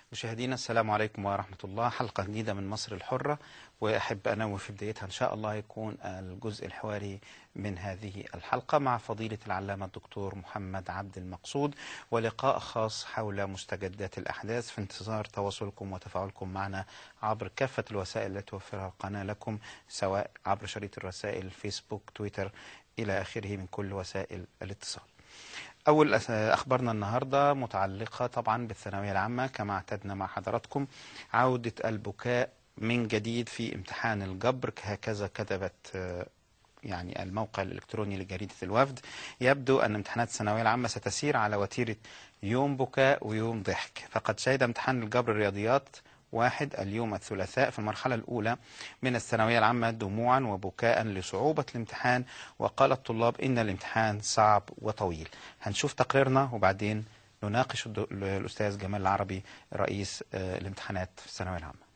مشاهدينا السلام عليكم ورحمة الله حلقة جديدة من مصر الحرة وأحب أنوه في بدايتها إن شاء الله يكون الجزء الحواري من هذه الحلقة مع فضيلة العلامة الدكتور محمد عبد المقصود ولقاء خاص حول مستجدات الأحداث في انتظار تواصلكم وتفاعلكم معنا عبر كافة الوسائل التي توفرها القناة لكم سواء عبر شريط الرسائل فيسبوك تويتر إلى آخره من كل وسائل الاتصال أول أس- أخبارنا النهاردة متعلقة طبعا بالثانوية العامة كما اعتدنا مع حضراتكم عودة البكاء من جديد في امتحان الجبر هكذا كتبت آه، يعني الموقع الإلكتروني لجريدة الوفد يبدو أن امتحانات الثانوية العامة ستسير على وتيرة يوم بكاء ويوم ضحك فقد شهد امتحان الجبر الرياضيات واحد اليوم الثلاثاء في المرحلة الأولى من الثانوية العامة دموعا وبكاء لصعوبة الامتحان وقال الطلاب إن الامتحان صعب وطويل هنشوف تقريرنا وبعدين نناقش الد- الأستاذ جمال العربي رئيس آه، الامتحانات في الثانوية العامة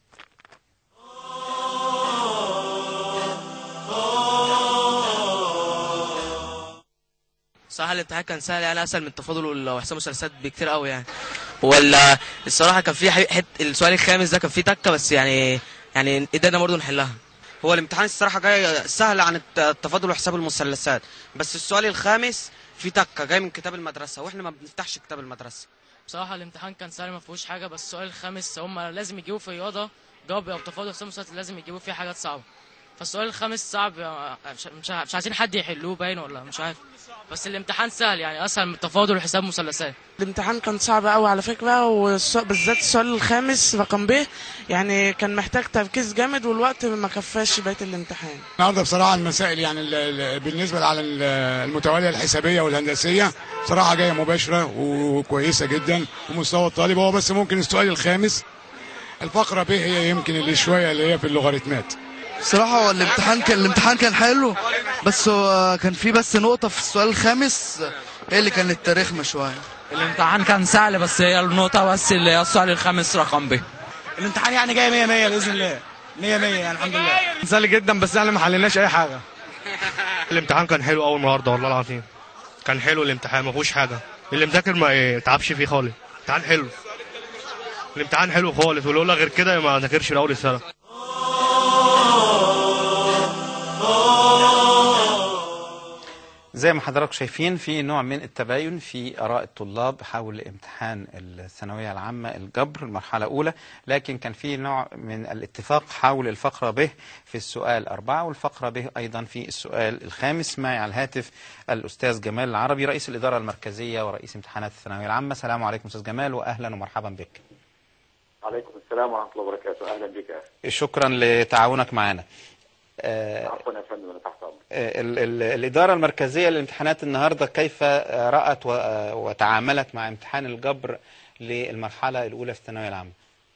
صراحة الامتحان كان سهل يعني اسهل من التفاضل وحساب مثلثات بكتير قوي يعني ولا الصراحة كان في حت السؤال الخامس ده كان فيه تكة بس يعني يعني قدرنا برضه نحلها هو الامتحان الصراحة جاي سهل عن الت- التفاضل وحساب المثلثات بس السؤال الخامس في تكة جاي من كتاب المدرسة واحنا ما بنفتحش كتاب المدرسة بصراحة الامتحان كان سهل ما فيهوش حاجة بس السؤال الخامس هم لازم يجيبوا في رياضة جواب أو تفاضل حساب مثلث لازم يجيبوا فيه حاجات صعبة فالسؤال الخامس صعب آه، مش مش, مش عايزين حد يحلوه باين ولا مش عارف بس الامتحان سهل يعني أسهل من التفاضل وحساب مثلثات الامتحان كان صعب قوي على فكرة وبالذات السؤال الخامس رقم ب يعني كان محتاج تركيز جامد والوقت ما كفاش بقية الامتحان النهارده بصراحه المسائل يعني ال- ال- بالنسبه على ال- المتواليه الحسابيه والهندسيه بصراحه جايه مباشره وكويسه جدا ومستوى الطالب هو بس ممكن السؤال الخامس الفقره ب هي يمكن اللي شويه اللي هي في اللوغاريتمات صراحة هو الامتحان كان الامتحان كان حلو بس هو كان في بس نقطة في السؤال الخامس هي اللي كانت رخمة شوية الامتحان كان سهل بس هي النقطة بس اللي هي السؤال الخامس رقم ب الامتحان يعني جاي 100 100 بإذن الله 100 100 يعني الحمد لله سهل جدا بس احنا ما حليناش اي حاجه الامتحان كان حلو اول النهارده والله العظيم كان حلو الامتحان ما فيهوش حاجه اللي مذاكر ما يتعبش فيه خالص الامتحان حلو الامتحان حلو خالص ولولا غير كده ما ذاكرش من اول السنه زي ما حضراتكم شايفين في نوع من التباين في آراء الطلاب حول امتحان الثانوية العامة الجبر المرحلة الأولى لكن كان في نوع من الاتفاق حول الفقرة ب في السؤال أربعة والفقرة ب أيضا في السؤال الخامس معي على الهاتف الأستاذ جمال العربي رئيس الإدارة المركزية ورئيس امتحانات الثانوية العامة السلام عليكم أستاذ جمال وأهلا ومرحبا بك عليكم السلام ورحمة الله وبركاته أهلا بك أخي شكرا لتعاونك معنا آه، عفوا يا فندم أنا تحت أمرك ال- ال- الإدارة المركزية للامتحانات النهاردة كيف رأت و- وتعاملت مع امتحان الجبر للمرحلة الأولى في الثانوية العامة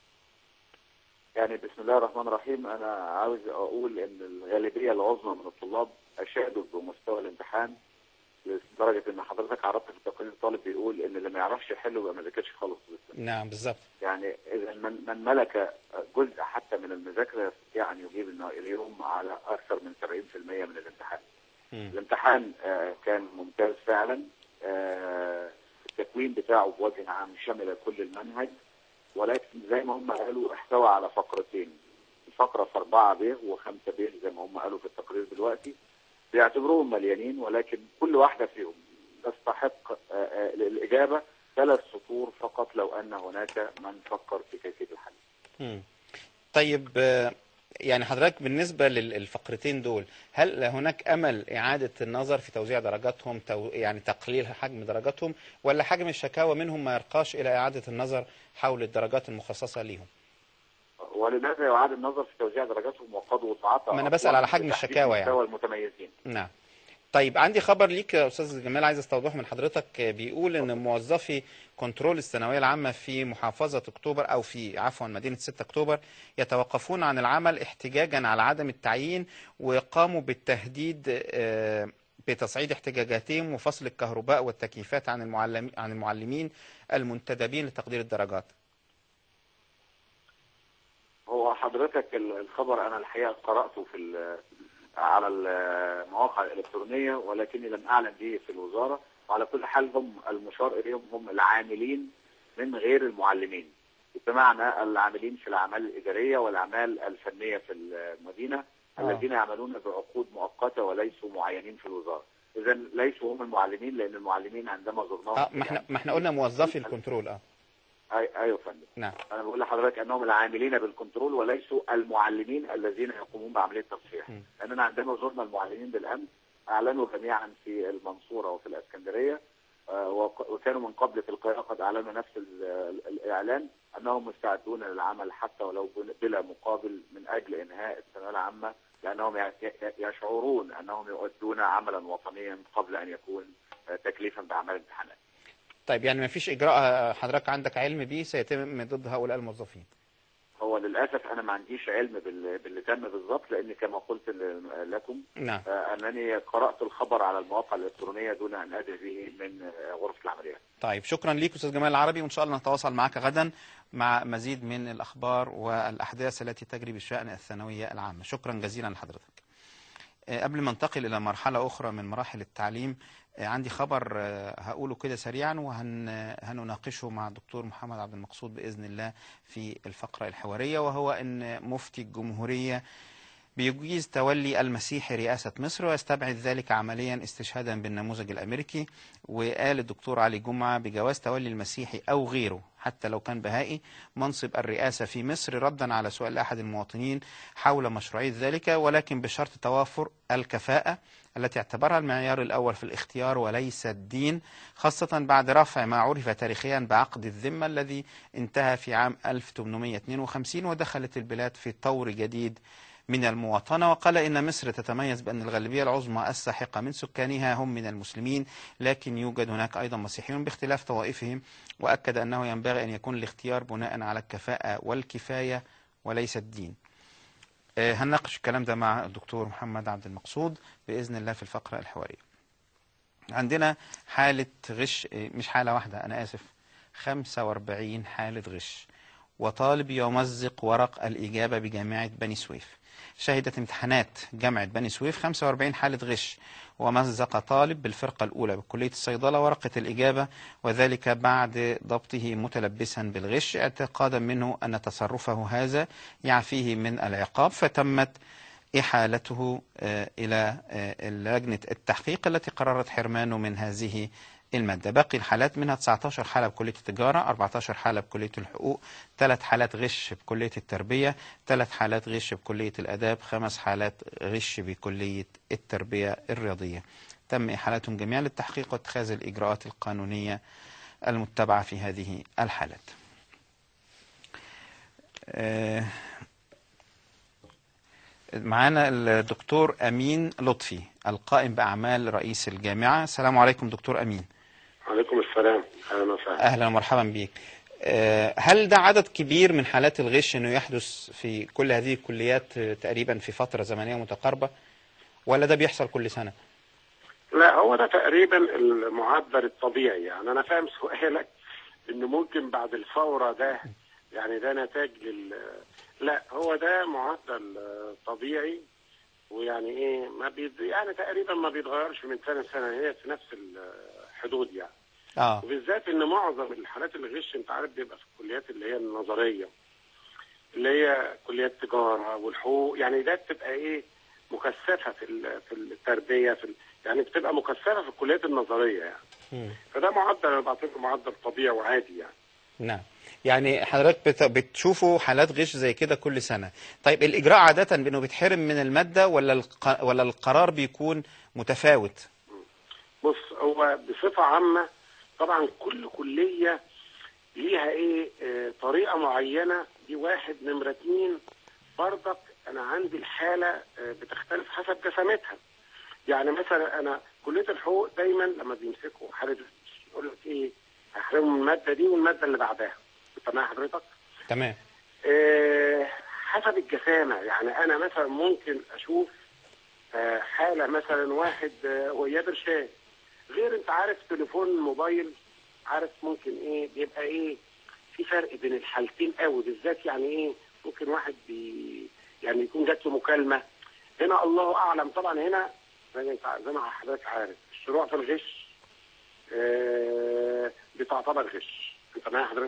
يعني بسم الله الرحمن الرحيم أنا عاوز أقول إن الغالبية العظمى من الطلاب أشادوا بمستوى الامتحان لدرجة إن حضرتك عرضت في التقرير الطالب بيقول إن اللي ما يعرفش يحل يبقى ما ذاكرش خالص نعم بالظبط يعني إذا من, من ملك جزء حتى من المذاكرة يستطيع أن يجيب إنه اليوم على أكثر من 70% من الامتحان الامتحان آه، كان ممتاز فعلا آه، التكوين بتاعه بوجه عام شمل كل المنهج ولكن زي ما هم قالوا احتوى على فقرتين الفقرة في 4 ب و5 ب زي ما هم قالوا في التقرير دلوقتي بيعتبروهم مليانين ولكن كل واحدة فيهم تستحق آه، آه، الإجابة ثلاث سطور فقط لو أن هناك من فكر في كيفية الحل مم. طيب آه، يعني حضرتك بالنسبة للفقرتين دول هل هناك أمل إعادة النظر في توزيع درجاتهم تو يعني تقليل حجم درجاتهم ولا حجم الشكاوى منهم ما يرقاش إلى إعادة النظر حول الدرجات المخصصة ليهم ولماذا يعاد النظر في توزيع درجاتهم وقد وضعت ما أنا بسأل على حجم الشكاوى يعني. مستوى المتميزين نعم طيب عندي خبر ليك يا استاذ جمال عايز استوضحه من حضرتك بيقول ان موظفي كنترول الثانويه العامه في محافظه اكتوبر او في عفوا مدينه 6 اكتوبر يتوقفون عن العمل احتجاجا على عدم التعيين وقاموا بالتهديد آه، بتصعيد احتجاجاتهم وفصل الكهرباء والتكييفات عن المعلم عن المعلمين المنتدبين لتقدير الدرجات هو حضرتك ال- الخبر انا الحقيقه قراته في ال- على المواقع الالكترونيه ولكني لم اعلم به في الوزاره وعلى كل حال هم المشار اليهم هم العاملين من غير المعلمين بمعنى العاملين في الاعمال الاداريه والاعمال الفنيه في المدينه آه. الذين يعملون بعقود مؤقته وليسوا معينين في الوزاره اذا ليسوا هم المعلمين لان المعلمين عندما زرناهم اه ما احنا ما احنا قلنا موظفي الكنترول اه أي ايوه يا فندم نعم انا بقول لحضرتك انهم العاملين بالكنترول وليسوا المعلمين الذين يقومون بعمليه تصحيح م. لاننا عندما زرنا المعلمين بالامس اعلنوا جميعا في المنصوره وفي الاسكندريه آه، وق- وكانوا من قبل في القاهره قد اعلنوا نفس ال- ال- الاعلان انهم مستعدون للعمل حتى ولو بل- بلا مقابل من اجل انهاء الثانويه العامه لانهم ي- ي- يشعرون انهم يؤدون عملا وطنيا قبل ان يكون آه، تكليفا باعمال الامتحانات. طيب يعني ما فيش اجراء آه، حضرتك عندك علم بيه سيتم ضد هؤلاء الموظفين هو للاسف انا ما عنديش علم بال- باللي تم بالظبط لان كما قلت ل- لكم نعم آه، انني قرات الخبر على المواقع الالكترونيه دون ان ادري به من آه، غرفه العمليات. طيب شكرا ليك استاذ جمال العربي وان شاء الله نتواصل معك غدا مع مزيد من الاخبار والاحداث التي تجري بشان الثانويه العامه شكرا جزيلا لحضرتك آه، قبل ما انتقل الى مرحله اخرى من مراحل التعليم آه، عندي خبر آه، هقوله كده سريعا وهنناقشه مع الدكتور محمد عبد المقصود باذن الله في الفقره الحواريه وهو ان مفتي الجمهوريه بيجيز تولي المسيحي رئاسة مصر ويستبعد ذلك عمليا استشهادا بالنموذج الأمريكي وقال الدكتور علي جمعة بجواز تولي المسيحي أو غيره حتى لو كان بهائي منصب الرئاسة في مصر ردا على سؤال أحد المواطنين حول مشروعية ذلك ولكن بشرط توافر الكفاءة التي اعتبرها المعيار الأول في الاختيار وليس الدين خاصة بعد رفع ما عرف تاريخيا بعقد الذمة الذي انتهى في عام 1852 ودخلت البلاد في طور جديد من المواطنة وقال إن مصر تتميز بأن الغالبية العظمى الساحقة من سكانها هم من المسلمين لكن يوجد هناك أيضا مسيحيون باختلاف طوائفهم وأكد أنه ينبغي أن يكون الاختيار بناء على الكفاءة والكفاية وليس الدين آه، هنناقش الكلام ده مع الدكتور محمد عبد المقصود بإذن الله في الفقرة الحوارية عندنا حالة غش آه، مش حالة واحدة أنا آسف 45 حالة غش وطالب يمزق ورق الإجابة بجامعة بني سويف شهدت امتحانات جامعة بني سويف 45 حالة غش ومزق طالب بالفرقة الأولى بكلية الصيدلة ورقة الإجابة وذلك بعد ضبطه متلبسا بالغش اعتقادا منه أن تصرفه هذا يعفيه من العقاب فتمت إحالته آه، إلى آه، لجنة التحقيق التي قررت حرمانه من هذه المادة باقي الحالات منها 19 حالة بكلية التجارة 14 حالة بكلية الحقوق ثلاث حالات غش بكلية التربية ثلاث حالات غش بكلية الآداب خمس حالات غش بكلية التربية الرياضية تم إحالتهم جميعا للتحقيق واتخاذ الإجراءات القانونية المتبعة في هذه الحالات آه، معانا الدكتور أمين لطفي القائم بأعمال رئيس الجامعة السلام عليكم دكتور أمين عليكم السلام اهلا وسهلا أهلا ومرحبا بك آه، هل ده عدد كبير من حالات الغش أنه يحدث في كل هذه الكليات آه، تقريبا في فترة زمنية متقاربة ولا ده بيحصل كل سنة لا هو ده تقريبا المعدل الطبيعي يعني انا فاهم سؤالك انه ممكن بعد الفوره ده يعني ده نتاج لل لا هو ده معدل آه، طبيعي ويعني ايه ما بيد... يعني تقريبا ما بيتغيرش من سنه لسنه هي في نفس الحدود يعني اه وبالذات ان معظم الحالات الغش انت عارف بيبقى في الكليات اللي هي النظريه اللي هي كليات تجاره والحقوق يعني ده بتبقى ايه مكثفه في ال- في التربيه في ال... يعني بتبقى مكثفه في الكليات النظريه يعني مم. فده معدل انا بعتبره معدل طبيعي وعادي يعني نعم يعني حضرتك بت- بتشوفوا حالات غش زي كده كل سنة طيب الإجراء عادة بأنه بيتحرم من المادة ولا الق... ولا القرار بيكون متفاوت بص هو بصفه عامه طبعا كل كليه ليها ايه آه طريقه معينه دي واحد نمره اتنين برضك انا عندي الحاله آه بتختلف حسب جسامتها يعني مثلا انا كليه الحقوق دايما لما بيمسكوا حاله يقول لك ايه هحرموا من الماده دي والماده اللي بعدها انت مع حضرتك تمام آه، حسب الجسامة يعني أنا مثلا ممكن أشوف آه، حالة مثلا واحد آه، وياه برشام غير أنت عارف تليفون موبايل عارف ممكن إيه بيبقى إيه في فرق بين الحالتين قوي بالذات يعني إيه ممكن واحد بي يعني يكون جات له مكالمة هنا الله أعلم طبعا هنا زي ما أنت زي ما حضرتك عارف الشروع في الغش آه، بتعتبر غش أنت معايا حضرتك؟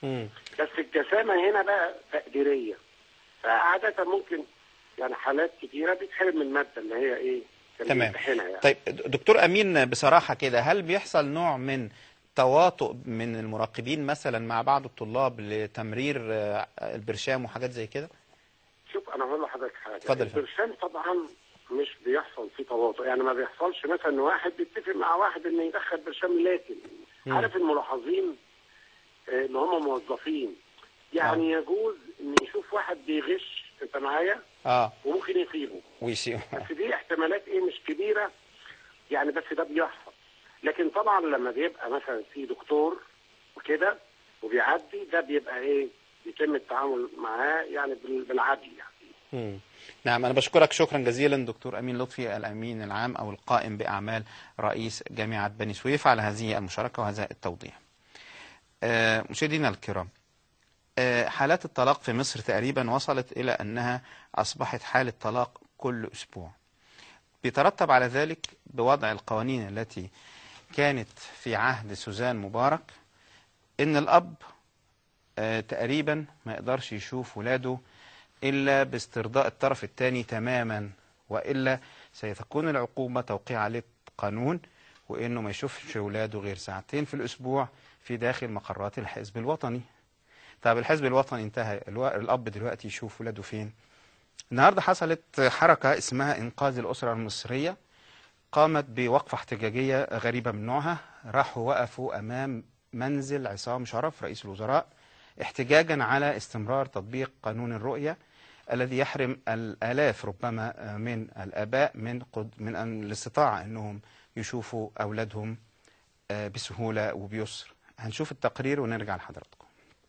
بس الجسامه هنا بقى تقديريه فعاده ممكن يعني حالات كتيره بيتحرم من الماده اللي هي ايه كان تمام بيمتحنها يعني طيب دكتور امين بصراحه كده هل بيحصل نوع من تواطؤ من المراقبين مثلا مع بعض الطلاب لتمرير آه، البرشام وحاجات زي كده شوف انا هقول لحضرتك حاجه اتفضل يا فندم. البرشام طبعا مش بيحصل فيه تواطؤ يعني ما بيحصلش مثلا ان واحد بيتفق مع واحد انه يدخل برشام لكن مم. عارف الملاحظين آه، ان هم موظفين يعني يجوز ان يشوف واحد بيغش انت معايا اه وممكن يسيبه ويسيب بس دي احتمالات ايه مش كبيره يعني بس ده بيحصل لكن طبعا لما بيبقى مثلا في دكتور وكده وبيعدي ده بيبقى ايه يتم التعامل معاه يعني بال- بالعدل يعني مم. نعم أنا بشكرك شكرا جزيلا دكتور أمين لطفي الأمين العام أو القائم بأعمال رئيس جامعة بني سويف على هذه المشاركة وهذا التوضيح آه، مشاهدينا الكرام آه، حالات الطلاق في مصر تقريبا وصلت إلى أنها أصبحت حالة طلاق كل أسبوع بيترتب على ذلك بوضع القوانين التي كانت في عهد سوزان مبارك إن الأب آه، تقريبا ما يقدرش يشوف ولاده إلا باسترضاء الطرف الثاني تماما وإلا سيتكون العقوبة توقيع عليه قانون وإنه ما يشوفش ولاده غير ساعتين في الأسبوع في داخل مقرات الحزب الوطني طب الحزب الوطني انتهى الو... الأب دلوقتي يشوف ولاده فين النهاردة حصلت حركة اسمها إنقاذ الأسرة المصرية قامت بوقفة احتجاجية غريبة من نوعها راحوا وقفوا أمام منزل عصام شرف رئيس الوزراء احتجاجا على استمرار تطبيق قانون الرؤية الذي يحرم الآلاف ربما من الآباء من قد من أن الاستطاعة أنهم يشوفوا أولادهم آه، بسهولة وبيسر هنشوف التقرير ونرجع لحضراتكم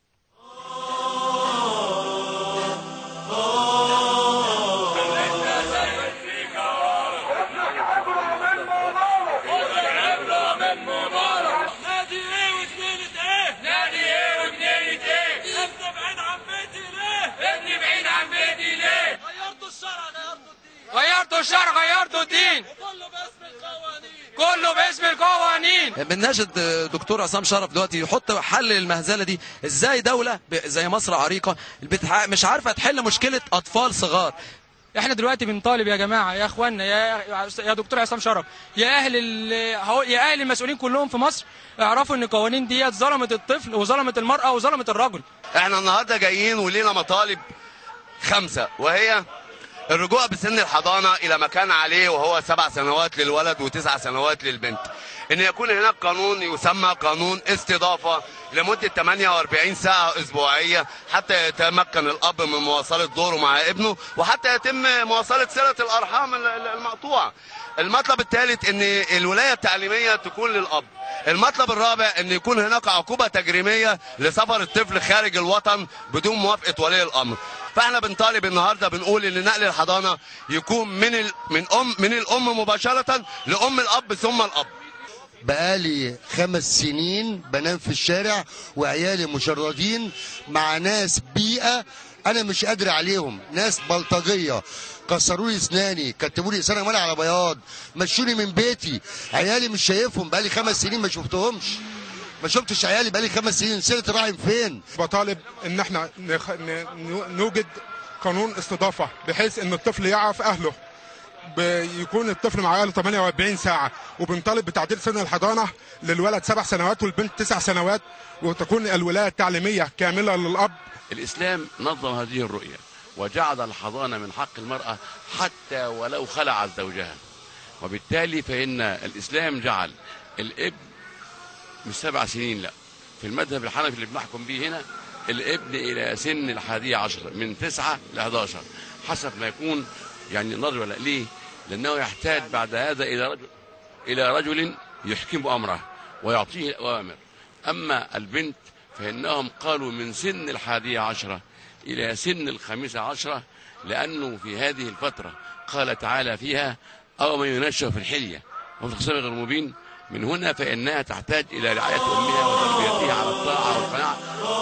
نادي ايه وزميلة ايه؟ نادي ايه وزميلة ايه؟ ابني بعيد عن بيتي ليه؟ ابني بعيد عن بيتي ليه؟ غيرتوا الشرع غيرتوا الدين غيرتوا الشرع غيرتوا الدين وكله باسم القوانين كله باسم القوانين بنناشد دكتور عصام شرف دلوقتي يحط حل للمهزله دي ازاي دوله ب- زي مصر عريقه بتح- مش عارفه تحل مشكله اطفال صغار احنا دلوقتي بنطالب يا جماعه يا اخوانا يا يا دكتور عصام شرف يا اهل ال- هو- يا اهل المسؤولين كلهم في مصر اعرفوا ان القوانين ديت ظلمت الطفل وظلمت المراه وظلمت الرجل احنا النهارده جايين ولينا مطالب خمسه وهي الرجوع بسن الحضانه الى ما كان عليه وهو سبع سنوات للولد وتسع سنوات للبنت. ان يكون هناك قانون يسمى قانون استضافه لمده 48 ساعه اسبوعيه حتى يتمكن الاب من مواصله دوره مع ابنه وحتى يتم مواصله صله الارحام ال- ال- المقطوعه. المطلب الثالث ان الولايه التعليميه تكون للاب. المطلب الرابع ان يكون هناك عقوبه تجريميه لسفر الطفل خارج الوطن بدون موافقه ولي الامر. فاحنا بنطالب النهارده بنقول ان نقل الحضانه يكون من ال... من ام من الام مباشره لام الاب ثم الاب. بقالي خمس سنين بنام في الشارع وعيالي مشردين مع ناس بيئة أنا مش قادر عليهم ناس بلطجية كسروا لي اسناني كتبوا لي اسناني وانا على بياض مشوني من بيتي عيالي مش شايفهم بقالي خمس سنين ما شفتهمش ما شفتش عيالي بقالي خمس سنين سيرة الرحم فين بطالب ان احنا نخ... ن... نوجد قانون استضافه بحيث ان الطفل يعرف اهله بيكون الطفل مع اهله 48 ساعه وبنطالب بتعديل سن الحضانه للولد سبع سنوات والبنت تسع سنوات وتكون الولايه التعليميه كامله للاب الإسلام نظم هذه الرؤية وجعل الحضانة من حق المرأة حتى ولو خلعت زوجها وبالتالي فإن الإسلام جعل الابن مش سبع سنين لا في المذهب الحنفي اللي بنحكم به هنا الابن إلى سن الحادية عشر من تسعة ل 11 حسب ما يكون يعني الرجل ولا ليه؟ لأنه يحتاج بعد هذا إلى رجل إلى رجل يحكم أمره ويعطيه الأوامر أما البنت فإنهم قالوا من سن الحادية عشرة إلى سن الخامسة عشرة لأنه في هذه الفترة قال تعالى فيها أو من ينشأ في الحلية وفي الخصام غير مبين من هنا فإنها تحتاج إلى رعاية أمها وتربيتها على الطاعة والقناعة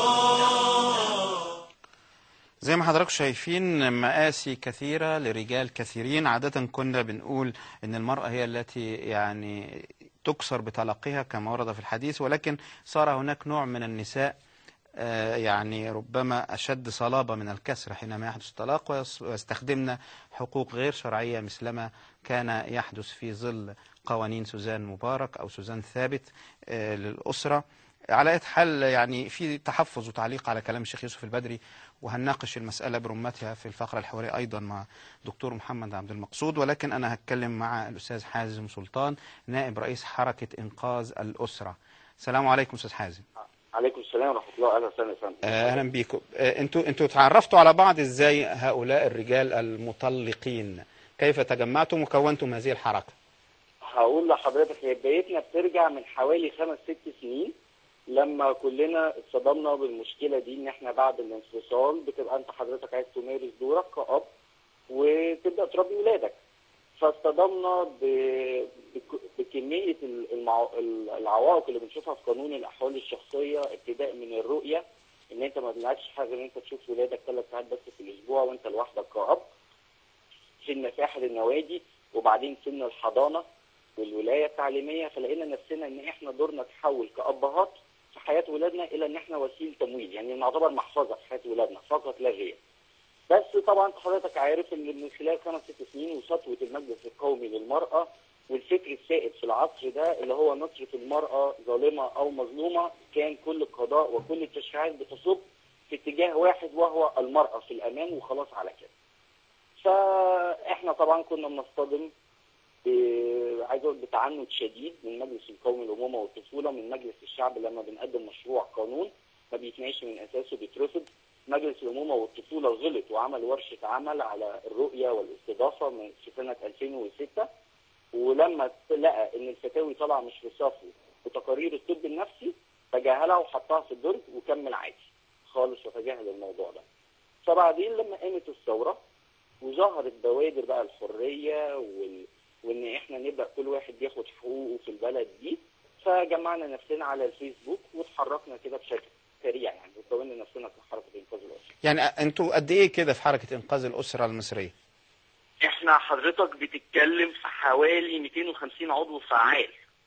زي ما حضراتكم شايفين مآسي كثيرة لرجال كثيرين عادة كنا بنقول ان المرأة هي التي يعني تكسر بتلقيها كما ورد في الحديث ولكن صار هناك نوع من النساء آه، يعني ربما أشد صلابة من الكسر حينما يحدث الطلاق ويص- ويستخدمن حقوق غير شرعية مثلما كان يحدث في ظل قوانين سوزان مبارك أو سوزان ثابت آه، للأسرة على أي حال يعني في تحفظ وتعليق على كلام الشيخ يوسف البدري وهنناقش المسألة برمتها في الفقرة الحوارية أيضا مع دكتور محمد عبد المقصود ولكن أنا هتكلم مع الأستاذ حازم سلطان نائب رئيس حركة إنقاذ الأسرة السلام عليكم أستاذ حازم عليكم السلام ورحمه الله اهلا وسهلا يا فندم آه، اهلا بيكم آه، انتوا انتوا تعرفتوا على بعض ازاي هؤلاء الرجال المطلقين كيف تجمعتم وكونتم هذه الحركه هقول لحضرتك هي بدايتنا بترجع من حوالي خمس ست سنين لما كلنا اتصدمنا بالمشكله دي ان احنا بعد الانفصال بتبقى انت حضرتك عايز تمارس دورك كأب وتبدا تربي ولادك فاصطدمنا ب- بك- بكميه المع... العوائق اللي بنشوفها في قانون الاحوال الشخصيه ابتداء من الرؤيه ان انت ما بنلاقيش حاجه ان انت تشوف ولادك ثلاث ساعات بس في الاسبوع وانت لوحدك كأب سن ساحل النوادي وبعدين سن الحضانه والولايه التعليميه فلقينا نفسنا ان احنا دورنا تحول كابهات في حياه ولادنا الى ان احنا وسيله تمويل يعني نعتبر محفظه في حياه ولادنا فقط لا غير. بس طبعا حضرتك عارف ان من خلال خمس ست سنين وسطوه المجلس القومي للمراه والفكر السائد في العصر ده اللي هو نصرة المرأة ظالمة أو مظلومة كان كل القضاء وكل التشريعات بتصب في اتجاه واحد وهو المرأة في الأمان وخلاص على كده. فاحنا طبعا كنا بنصطدم ب- عايز اقول بتعنت شديد من مجلس القومي للامومه والطفوله من مجلس الشعب لما بنقدم مشروع قانون ما بيتناقش من اساسه بيترفض مجلس الامومه والطفوله غلط وعمل ورشه عمل على الرؤيه والاستضافه من في سنه 2006 ولما لقى ان الفتاوي طالعه مش في صفه وتقارير الطب النفسي تجاهلها وحطها في الدرج وكمل عادي خالص وتجاهل الموضوع ده فبعدين لما قامت الثوره وظهرت بوادر بقى الحريه وال... وان احنا نبدا كل واحد ياخد حقوقه في البلد دي فجمعنا نفسنا على الفيسبوك واتحركنا كده بشكل سريع يعني وكونا نفسنا كحركه انقاذ الاسره. يعني انتوا قد ايه كده في حركه انقاذ الاسره المصريه احنا حضرتك بتتكلم في حوالي 250 عضو فعال.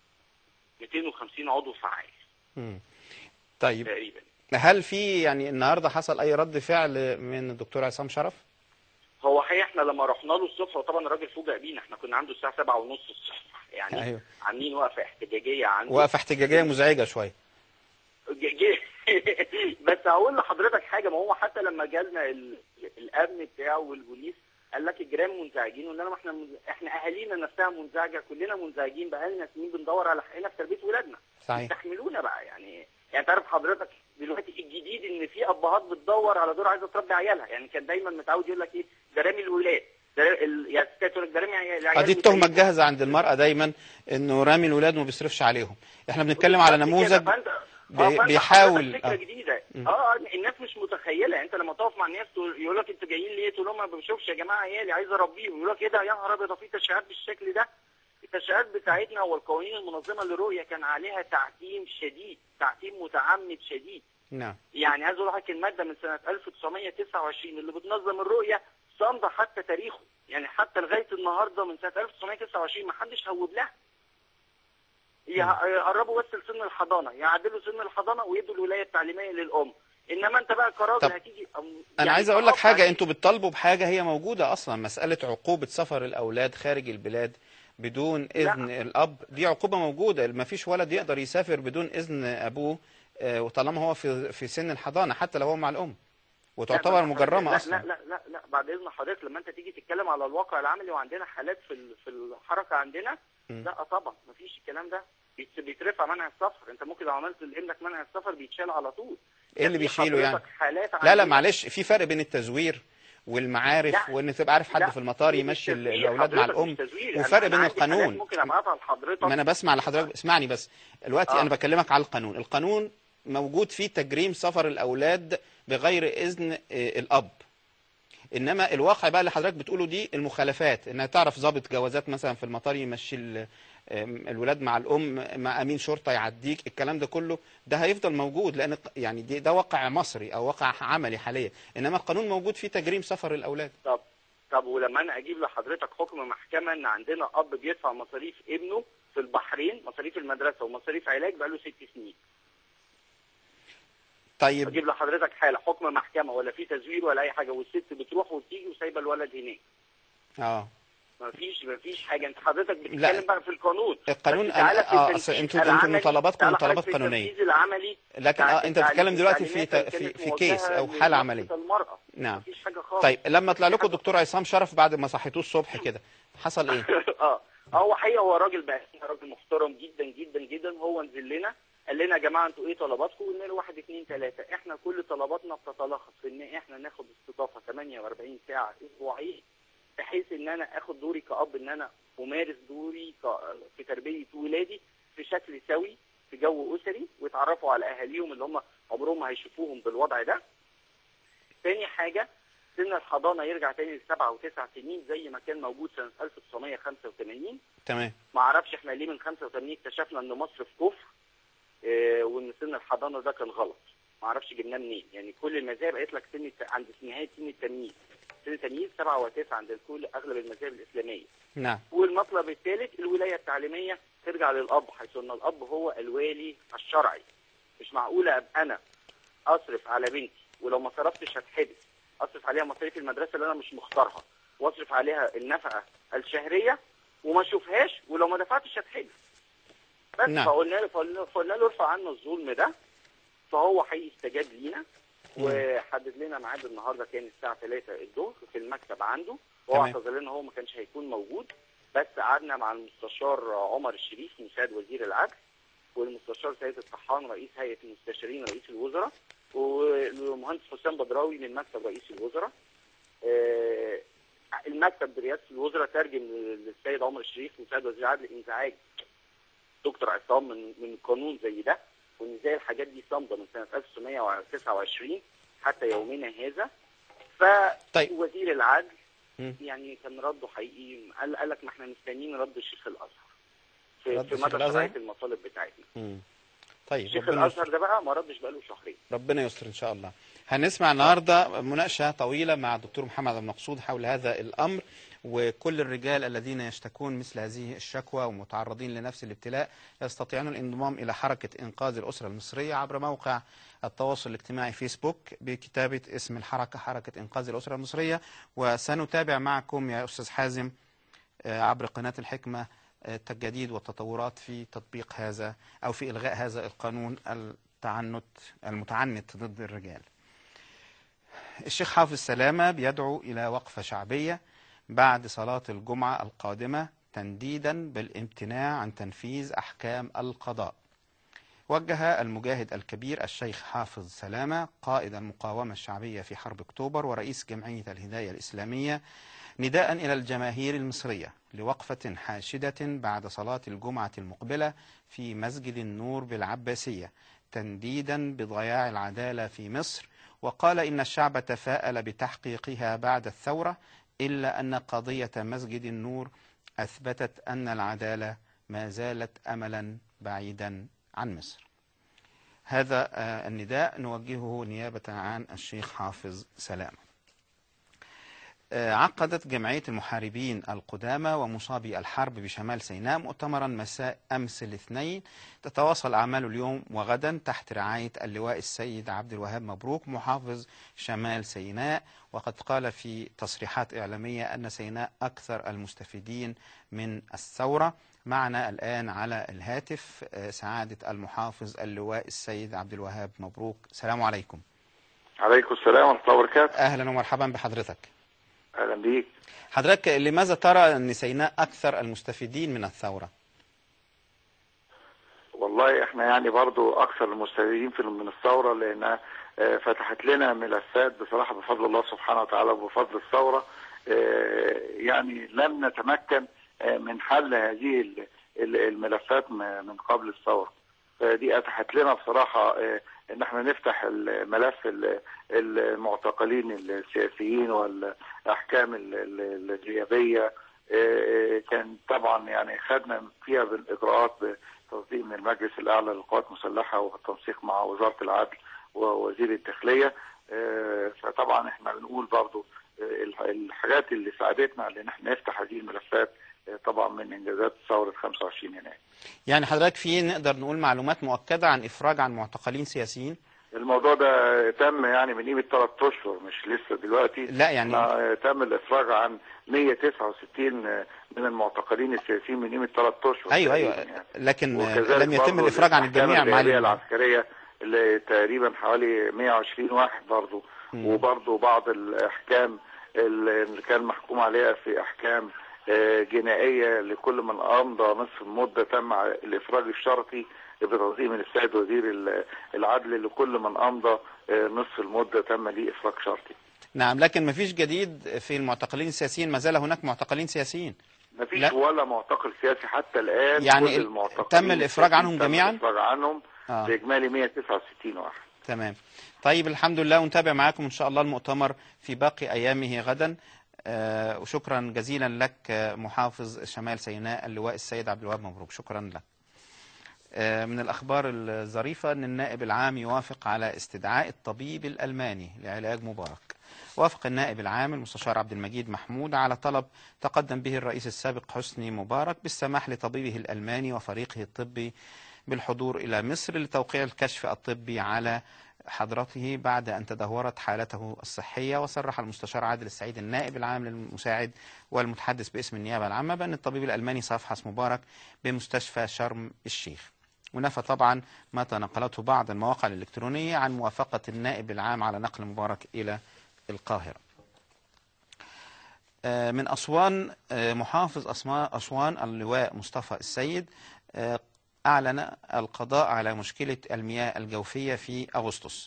250 عضو فعال مم. طيب تقريبا. هل في يعني النهارده حصل اي رد فعل من الدكتور عصام شرف هو حقيقة احنا لما رحنا له الصبح وطبعا الراجل فوجئ بينا احنا كنا عنده الساعه 7 ونص الصبح يعني ايوه عاملين وقفه احتجاجيه عنده وقفه احتجاجيه مزعجه شويه ج- ج- بس هقول لحضرتك حاجه ما هو حتى لما جالنا ال- الامن بتاعه والبوليس قال لك الجيران منزعجين قلنا لهم احنا منز- احنا اهالينا نفسها منزعجه كلنا منزعجين بقالنا سنين بندور على حقنا في تربيه ولادنا صحيح استحملونا بقى يعني يعني تعرف حضرتك دلوقتي الجديد ان في ابهات بتدور على دور عايزه تربي عيالها يعني كان دايما متعود يقول لك ايه ده رامي الولاد ده ال... يعني ستات تقول لك ده رامي عيال- العيال دي التهمه وسايبهم. الجاهزه عند المراه دايما انه رامي الولاد وما بيصرفش عليهم احنا بنتكلم على نموذج فأنت- بي- آه، فأنت بيحاول حضرتك فكره آه. جديده مم. اه الناس مش متخيله انت لما تقف مع الناس تقول- يقول لك انتوا جايين ليه تقول لهم ما بشوفش يا جماعه عيالي عايز اربيهم يقول لك ايه ده يا نهار ابيض ده في تشريعات بالشكل ده التشريعات بتاعتنا والقوانين المنظمه للرؤيه كان عليها تعتيم شديد تعتيم متعمد شديد نعم يعني عايز اقول لحضرتك الماده من سنه 1929 اللي بتنظم الرؤيه صامده حتى تاريخه يعني حتى لغايه النهارده من سنه 1929 ما حدش هوب لها يقربوا بس لسن الحضانه يعدلوا سن الحضانه ويدوا الولايه التعليميه للام انما انت بقى كراجل طب هتيجي أم- انا يعني عايز اقول لك تقف حاجه انتوا بتطالبوا بحاجه هي موجوده اصلا مساله عقوبه سفر الاولاد خارج البلاد بدون اذن الاب دي عقوبه موجوده ما فيش ولد يقدر يسافر بدون اذن ابوه آه، وطالما هو في في سن الحضانه حتى لو هو مع الام وتعتبر لا، مجرمه لا اصلا لا لا لا لا بعد اذن حضرتك لما انت تيجي تتكلم على الواقع العملي وعندنا حالات في ال- في الحركه عندنا مم. لا طبعا مفيش الكلام ده بيت- بيترفع منع السفر انت ممكن لو عملت لابنك منع السفر بيتشال على طول ايه اللي في بيشيله يعني حضرتك حالات لا لا عندنا- معلش في فرق بين التزوير والمعارف لا. وان تبقى عارف حد لا. في المطار يمشي ال- الاولاد مع حضرتك الام مش تزوير. أنا- وفرق أنا بين عندي حالات القانون ممكن ابعتها لحضرتك ما انا بسمع لحضرتك اسمعني بس دلوقتي آه. انا بكلمك على القانون القانون موجود فيه تجريم سفر الاولاد بغير اذن آه، الاب انما الواقع بقى اللي حضرتك بتقوله دي المخالفات انها تعرف ضابط جوازات مثلا في المطار يمشي ال- آم، الولاد مع الام مع امين شرطه يعديك الكلام ده كله ده هيفضل موجود لان ق- يعني دي ده واقع مصري او واقع عملي حاليا انما القانون موجود فيه تجريم سفر الاولاد طب طب ولما انا اجيب لحضرتك حكم محكمه ان عندنا اب بيدفع مصاريف ابنه في البحرين مصاريف المدرسه ومصاريف علاج بقاله ست سنين طيب اجيب لحضرتك حاله حكم محكمه ولا في تزوير ولا اي حاجه والست بتروح وتيجي وسايبه الولد هناك اه ما فيش ما فيش حاجه انت حضرتك لا. بتتكلم بقى في القانون القانون بس تعالى أنا- في اه التنفيذ أصل انتوا انتوا العملي، مطالباتكم تعالى مطالبات حضرتك في قانونيه التنفيذ العملي لكن بتاعت اه انت بتتكلم التعليم- دلوقتي في التعليمات ت- اللي في كانت في كيس موجهة او حاله عمليه لنقصة المرأة نعم مفيش حاجه خالص طيب لما طلع لكم الدكتور عصام شرف بعد ما صحيتوه الصبح كده حصل ايه؟ اه هو حقيقه هو راجل بقى راجل محترم جدا جدا جدا هو نزل لنا قال لنا يا جماعه انتوا ايه طلباتكم؟ قلنا له واحد اثنين ثلاثه احنا كل طلباتنا بتتلخص في ان احنا ناخد استضافه 48 ساعه اسبوعيا بحيث ان انا اخد دوري كاب ان انا امارس دوري ك- في تربيه ولادي في شكل سوي في جو اسري ويتعرفوا على اهاليهم اللي هم عمرهم ما هيشوفوهم بالوضع ده. تاني حاجه سن الحضانه يرجع تاني لسبعه وتسع سنين زي ما كان موجود سنه 1985 تمام ما اعرفش احنا ليه من 85 اكتشفنا ان مصر في كفر اه وان سن الحضانه ده كان غلط ما اعرفش جبناه منين يعني كل المذاهب قالت لك سن الت- عند نهايه سن التمييز سن التمييز سبعه وتسعه عند الكل اغلب المذاهب الاسلاميه نعم والمطلب الثالث الولايه التعليميه ترجع للاب حيث ان الاب هو الوالي الشرعي مش معقوله ابقى انا اصرف على بنتي ولو ما صرفتش هتحبس اصرف عليها مصاريف المدرسه اللي انا مش مختارها واصرف عليها النفقه الشهريه وما اشوفهاش ولو ما دفعتش هتحبس بس نعم. فقلنا له فقلنا فقلنا له ارفع عنا الظلم ده فهو حقيقي استجاب لينا وحدد لنا ميعاد النهارده كان الساعه 3 الظهر في المكتب عنده وهو تمام. اعتذر لنا هو ما كانش هيكون موجود بس قعدنا مع المستشار عمر الشريف مساعد وزير العدل والمستشار سيد الطحان رئيس هيئه المستشارين رئيس الوزراء والمهندس حسام بدراوي من مكتب رئيس الوزراء آه، المكتب برئاسه الوزراء ترجم للسيد عمر الشريف مساعد وزير العدل انزعاج دكتور عصام من من قانون زي ده وان ازاي الحاجات دي صامده من سنه 1929 حتى يومنا هذا فوزير العدل مم. يعني كان رده حقيقي قال قال لك ما احنا مستنيين رد الشيخ الازهر في, رد في الشيخ مدى الأزهر؟ شرعيه المطالب بتاعتنا مم. طيب الشيخ ربنا الازهر ده بقى ما ردش بقاله شهرين ربنا يستر ان شاء الله هنسمع النهارده مناقشه طويله مع الدكتور محمد المقصود حول هذا الامر وكل الرجال الذين يشتكون مثل هذه الشكوى ومتعرضين لنفس الابتلاء يستطيعون الانضمام الى حركه انقاذ الاسره المصريه عبر موقع التواصل الاجتماعي فيسبوك بكتابه اسم الحركه حركه انقاذ الاسره المصريه وسنتابع معكم يا استاذ حازم آه، عبر قناه الحكمه آه، التجديد والتطورات في تطبيق هذا او في الغاء هذا القانون التعنت المتعنت ضد الرجال. الشيخ حافظ سلامه بيدعو الى وقفه شعبيه بعد صلاه الجمعه القادمه تنديدا بالامتناع عن تنفيذ احكام القضاء. وجه المجاهد الكبير الشيخ حافظ سلامه قائد المقاومه الشعبيه في حرب اكتوبر ورئيس جمعيه الهدايه الاسلاميه نداء إلى الجماهير المصرية لوقفة حاشدة بعد صلاة الجمعة المقبلة في مسجد النور بالعباسية تنديدا بضياع العدالة في مصر وقال إن الشعب تفاءل بتحقيقها بعد الثورة إلا أن قضية مسجد النور أثبتت أن العدالة ما زالت أملا بعيدا عن مصر هذا آه، النداء نوجهه نيابة عن الشيخ حافظ سلامة آه، عقدت جمعية المحاربين القدامى ومصابي الحرب بشمال سيناء مؤتمرا مساء أمس الاثنين تتواصل أعماله اليوم وغدا تحت رعاية اللواء السيد عبد الوهاب مبروك محافظ شمال سيناء وقد قال في تصريحات إعلامية أن سيناء أكثر المستفيدين من الثورة معنا الآن على الهاتف آه، سعادة المحافظ اللواء السيد عبد الوهاب مبروك السلام عليكم عليكم السلام ورحمة الله وبركاته أهلا ومرحبا بحضرتك أهلا بيك حضرتك لماذا ترى أن سيناء أكثر المستفيدين من الثورة؟ والله احنا يعني برضو أكثر المستفيدين في من الثورة لأنها آه، فتحت لنا ملفات بصراحة بفضل الله سبحانه وتعالى وبفضل الثورة آه، يعني لم نتمكن آه، من حل هذه ال- ال- الملفات م- من قبل الثورة فدي أتحت لنا بصراحة آه، ان احنا نفتح الملف ال- المعتقلين السياسيين والاحكام ال- ال- الغيابيه آه، كان طبعا يعني خدنا فيها بالاجراءات بتصديق من المجلس الاعلى للقوات المسلحه والتنسيق مع وزاره العدل ووزير الداخليه آه، فطبعا احنا بنقول برضو آه، الح- الحاجات اللي ساعدتنا على ان احنا نفتح هذه الملفات آه، طبعا من انجازات ثوره 25 يناير يعني حضرتك في نقدر نقول معلومات مؤكدة عن إفراج عن معتقلين سياسيين؟ الموضوع ده تم يعني من قيمه ثلاث اشهر مش لسه دلوقتي لا يعني- ما تم الافراج عن 169 من المعتقلين السياسيين من قيمه ثلاث اشهر ايوه ايوه تقريباً يعني. لكن وكذلك لم يتم برضه الافراج عن الأحكام الجميع الرئاسية معالي العسكريه اللي تقريبا حوالي 120 واحد برضه وبرضه بعض الاحكام اللي كان محكوم عليها في احكام آه، جنائيه لكل من امضى نصف المده تم الافراج الشرطي بتنظيم من السيد وزير ال- العدل لكل من امضى آه، نصف المده تم ليه افراج شرطي. نعم لكن ما فيش جديد في المعتقلين السياسيين ما زال هناك معتقلين سياسيين ما فيش لا. ولا معتقل سياسي حتى الان يعني كل ال- المعتقلين تم الإفراج عنهم السياسيين جميعاً؟ تم الافراج عنهم آه. باجمالي 169 واحد. تمام طيب الحمد لله ونتابع معاكم إن شاء الله المؤتمر في باقي أيامه غدا آه، وشكرا جزيلا لك آه، محافظ شمال سيناء اللواء السيد عبد الوهاب مبروك شكرا لك آه، من الأخبار الظريفة أن النائب العام يوافق على استدعاء الطبيب الألماني لعلاج مبارك وافق النائب العام المستشار عبد المجيد محمود على طلب تقدم به الرئيس السابق حسني مبارك بالسماح لطبيبه الألماني وفريقه الطبي بالحضور إلى مصر لتوقيع الكشف الطبي على حضرته بعد أن تدهورت حالته الصحية وصرح المستشار عادل السعيد النائب العام للمساعد والمتحدث باسم النيابة العامة بأن الطبيب الألماني سيفحص مبارك بمستشفى شرم الشيخ ونفى طبعا ما تنقلته بعض المواقع الإلكترونية عن موافقة النائب العام على نقل مبارك إلى القاهرة آه، من أسوان آه، محافظ أسما- أسوان اللواء مصطفى السيد آه، أعلن القضاء على مشكلة المياه الجوفية في أغسطس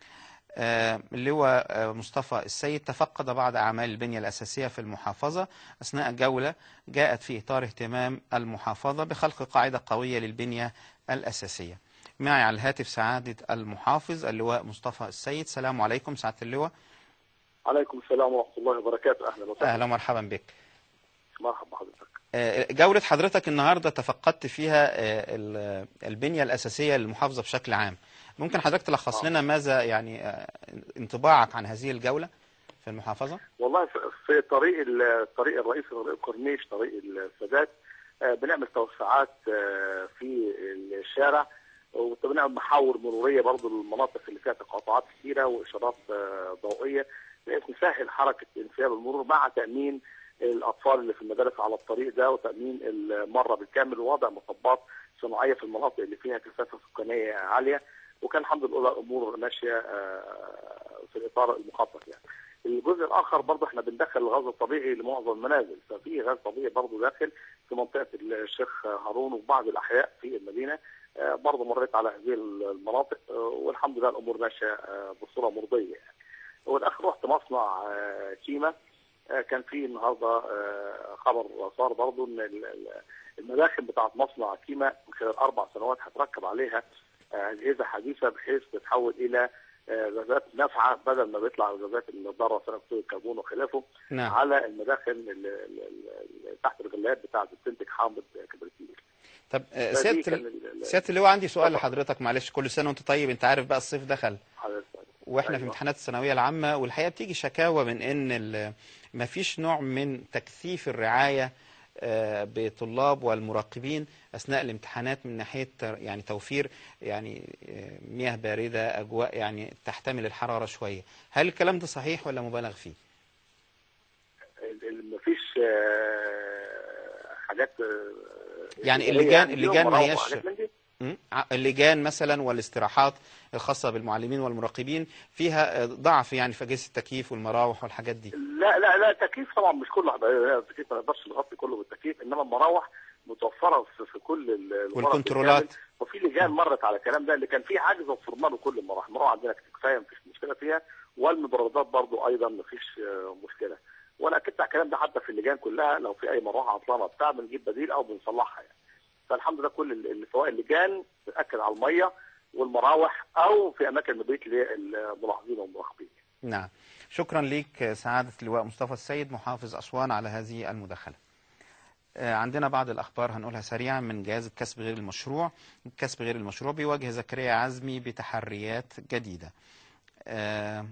آه، اللواء آه، مصطفى السيد تفقد بعض أعمال البنية الأساسية في المحافظة أثناء جولة جاءت في إطار اهتمام المحافظة بخلق قاعدة قوية للبنية الأساسية معي على الهاتف سعادة المحافظ اللواء مصطفى السيد السلام عليكم سعادة اللواء عليكم السلام ورحمة الله وبركاته أهلا وسهلا أهلا ومرحبا بك مرحبا بحضرتك آه، جولة حضرتك النهاردة تفقدت فيها آه، ال- البنية الأساسية للمحافظة بشكل عام ممكن حضرتك تلخص لنا ماذا يعني آه، انطباعك عن هذه الجولة في المحافظة والله في- في طريق ال- الطريق الرئيسي طريق الكورنيش طريق السادات آه، بنعمل توسعات آه، في الشارع وبنعمل محاور مرورية برضو للمناطق اللي فيها تقاطعات كثيرة وإشارات آه، ضوئية بحيث نسهل حركة انسياب المرور مع تأمين الأطفال اللي في المدارس على الطريق ده وتأمين المرة بالكامل ووضع مطبات صناعية في المناطق اللي فيها كثافة سكانية عالية وكان الحمد لله الأمور ماشية آه، في الإطار المخطط يعني. الجزء الاخر برضه احنا بندخل الغاز الطبيعي لمعظم المنازل ففي غاز طبيعي برضه داخل في منطقه الشيخ هارون وبعض الاحياء في المدينه آه، برضه مريت على هذه المناطق آه، والحمد لله الامور ماشيه آه، بصوره مرضيه يعني. والاخر رحت مصنع آه، كيما آه، كان في النهارده آه، خبر صار برضه ان ال- ال- المداخل بتاعت مصنع كيما من خلال اربع سنوات هتركب عليها آه، اجهزه حديثه بحيث تتحول الى آه، غازات نافعه بدل ما بيطلع الغازات الضاره ثاني اكسيد الكربون وخلافه نعم. على المداخل ال- ال- ال- تحت الغلايات بتاعت بتنتج حامض كبريتيل طب آه، فدي سيادة كان ال- ال- ال- سيادة اللواء عندي سؤال لحضرتك معلش كل سنة وانت طيب انت عارف بقى الصيف دخل واحنا في امتحانات الثانويه العامه والحقيقه بتيجي شكاوى من ان ال- مفيش نوع من تكثيف الرعايه آه، بطلاب والمراقبين اثناء الامتحانات من ناحيه تر- يعني توفير يعني آه، مياه بارده اجواء يعني تحتمل الحراره شويه هل الكلام ده صحيح ولا مبالغ فيه ال- ال- مفيش آه، حاجات آه، يعني إدارية اللجان فيهم اللجان ما مراوح هياش وحاجات من دي. م? ع- اللجان مثلا والاستراحات الخاصه بالمعلمين والمراقبين فيها آه، ضعف يعني في اجهزه التكييف والمراوح والحاجات دي لا لا لا تكييف طبعا مش كله لا، التكييف ما نقدرش نغطي كله بالتكييف انما المراوح متوفره في في كل ال- الغرف والكنترولات. بالكامل. وفي لجان مرت على الكلام ده اللي كان في عجز وفرنا له كل المراوح المراوح عندنا كفايه مفيش مشكله فيها والمبردات برضو ايضا مفيش آه، مشكله وانا اكدت على الكلام ده حتى في اللجان كلها لو في اي مروحه عطلانه بتاع بنجيب بديل او بنصلحها يعني فالحمد لله كل ال- ال- سواء اللجان بتاكد على الميه والمراوح او في اماكن المبيت للملاحظين والمراقبين نعم شكرا ليك سعادة اللواء مصطفى السيد محافظ أسوان على هذه المداخلة آه، عندنا بعض الأخبار هنقولها سريعا من جهاز الكسب غير المشروع الكسب غير المشروع بيواجه زكريا عزمي بتحريات جديدة آه،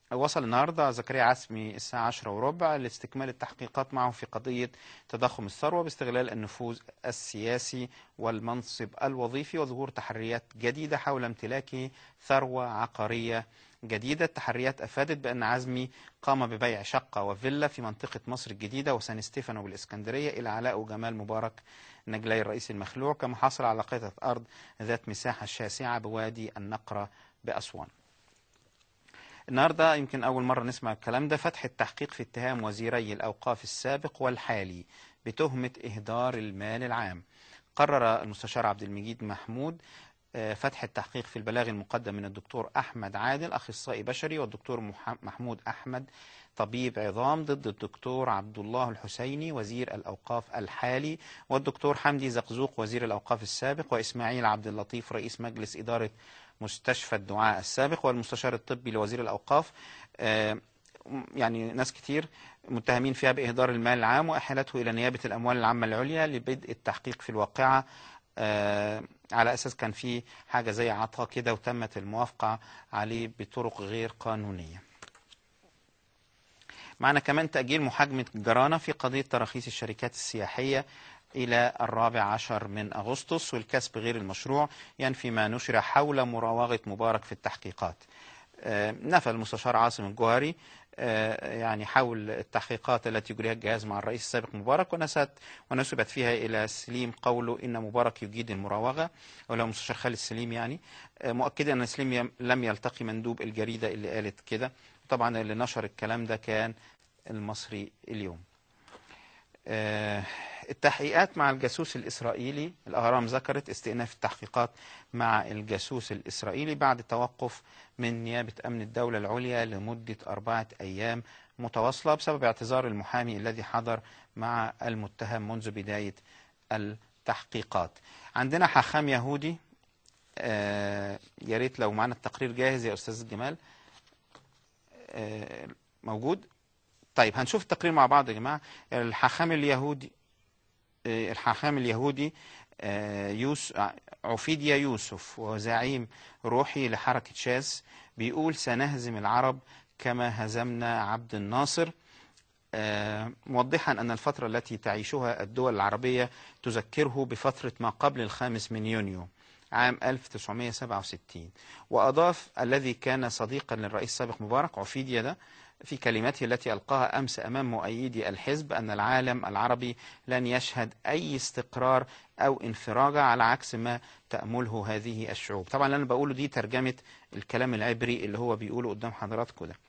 وصل النهارده زكريا عسمي الساعة 10 وربع لاستكمال التحقيقات معه في قضية تضخم الثروة باستغلال النفوذ السياسي والمنصب الوظيفي وظهور تحريات جديدة حول امتلاكه ثروة عقارية جديدة التحريات أفادت بأن عزمي قام ببيع شقة وفيلا في منطقة مصر الجديدة وسان ستيفانو بالإسكندرية إلى علاء وجمال مبارك نجلي الرئيس المخلوع كما حصل على قطعة أرض ذات مساحة شاسعة بوادي النقرة بأسوان النهارده يمكن أول مرة نسمع الكلام ده فتح التحقيق في اتهام وزيري الأوقاف السابق والحالي بتهمة إهدار المال العام قرر المستشار عبد المجيد محمود آه، فتح التحقيق في البلاغ المقدم من الدكتور أحمد عادل أخصائي بشري والدكتور مح- محمود أحمد طبيب عظام ضد الدكتور عبد الله الحسيني وزير الأوقاف الحالي والدكتور حمدي زقزوق وزير الأوقاف السابق وإسماعيل عبد اللطيف رئيس مجلس إدارة مستشفى الدعاء السابق والمستشار الطبي لوزير الأوقاف آه، يعني ناس كتير متهمين فيها بإهدار المال العام وإحالته إلى نيابة الأموال العامة العليا لبدء التحقيق في الواقعة آه، على أساس كان في حاجة زي عطاء كده وتمت الموافقة عليه بطرق غير قانونية معنا كمان تأجيل محاكمة جرانة في قضية تراخيص الشركات السياحية إلى الرابع عشر من أغسطس والكسب غير المشروع ينفي ما نشر حول مراوغة مبارك في التحقيقات آه، نفى المستشار عاصم الجوهري آه، يعني حول التحقيقات التي يجريها الجهاز مع الرئيس السابق مبارك ونسبت ونسبت فيها إلى سليم قوله إن مبارك يجيد المراوغة أو لو مستشار خالد سليم يعني آه، مؤكدا أن سليم يم- لم يلتقي مندوب الجريدة اللي قالت كده طبعا اللي نشر الكلام ده كان المصري اليوم آه، التحقيقات مع الجاسوس الإسرائيلي الأهرام ذكرت استئناف التحقيقات مع الجاسوس الإسرائيلي بعد توقف من نيابة أمن الدولة العليا لمدة أربعة أيام متواصلة بسبب اعتذار المحامي الذي حضر مع المتهم منذ بداية التحقيقات عندنا حاخام يهودي آه، يا ريت لو معنا التقرير جاهز يا أستاذ جمال آه، موجود طيب هنشوف التقرير مع بعض يا جماعة الحاخام اليهودي آه، الحاخام اليهودي آه، يوس عفيديا يوسف وزعيم روحي لحركة شاذ بيقول سنهزم العرب كما هزمنا عبد الناصر آه، موضحا أن الفترة التي تعيشها الدول العربية تذكره بفترة ما قبل الخامس من يونيو عام 1967 وأضاف الذي كان صديقا للرئيس السابق مبارك عفيديا ده في كلمته التي ألقاها أمس أمام مؤيدي الحزب أن العالم العربي لن يشهد أي استقرار أو انفراجة على عكس ما تأمله هذه الشعوب طبعا اللي أنا بقوله دي ترجمة الكلام العبري اللي هو بيقوله قدام حضراتكم ده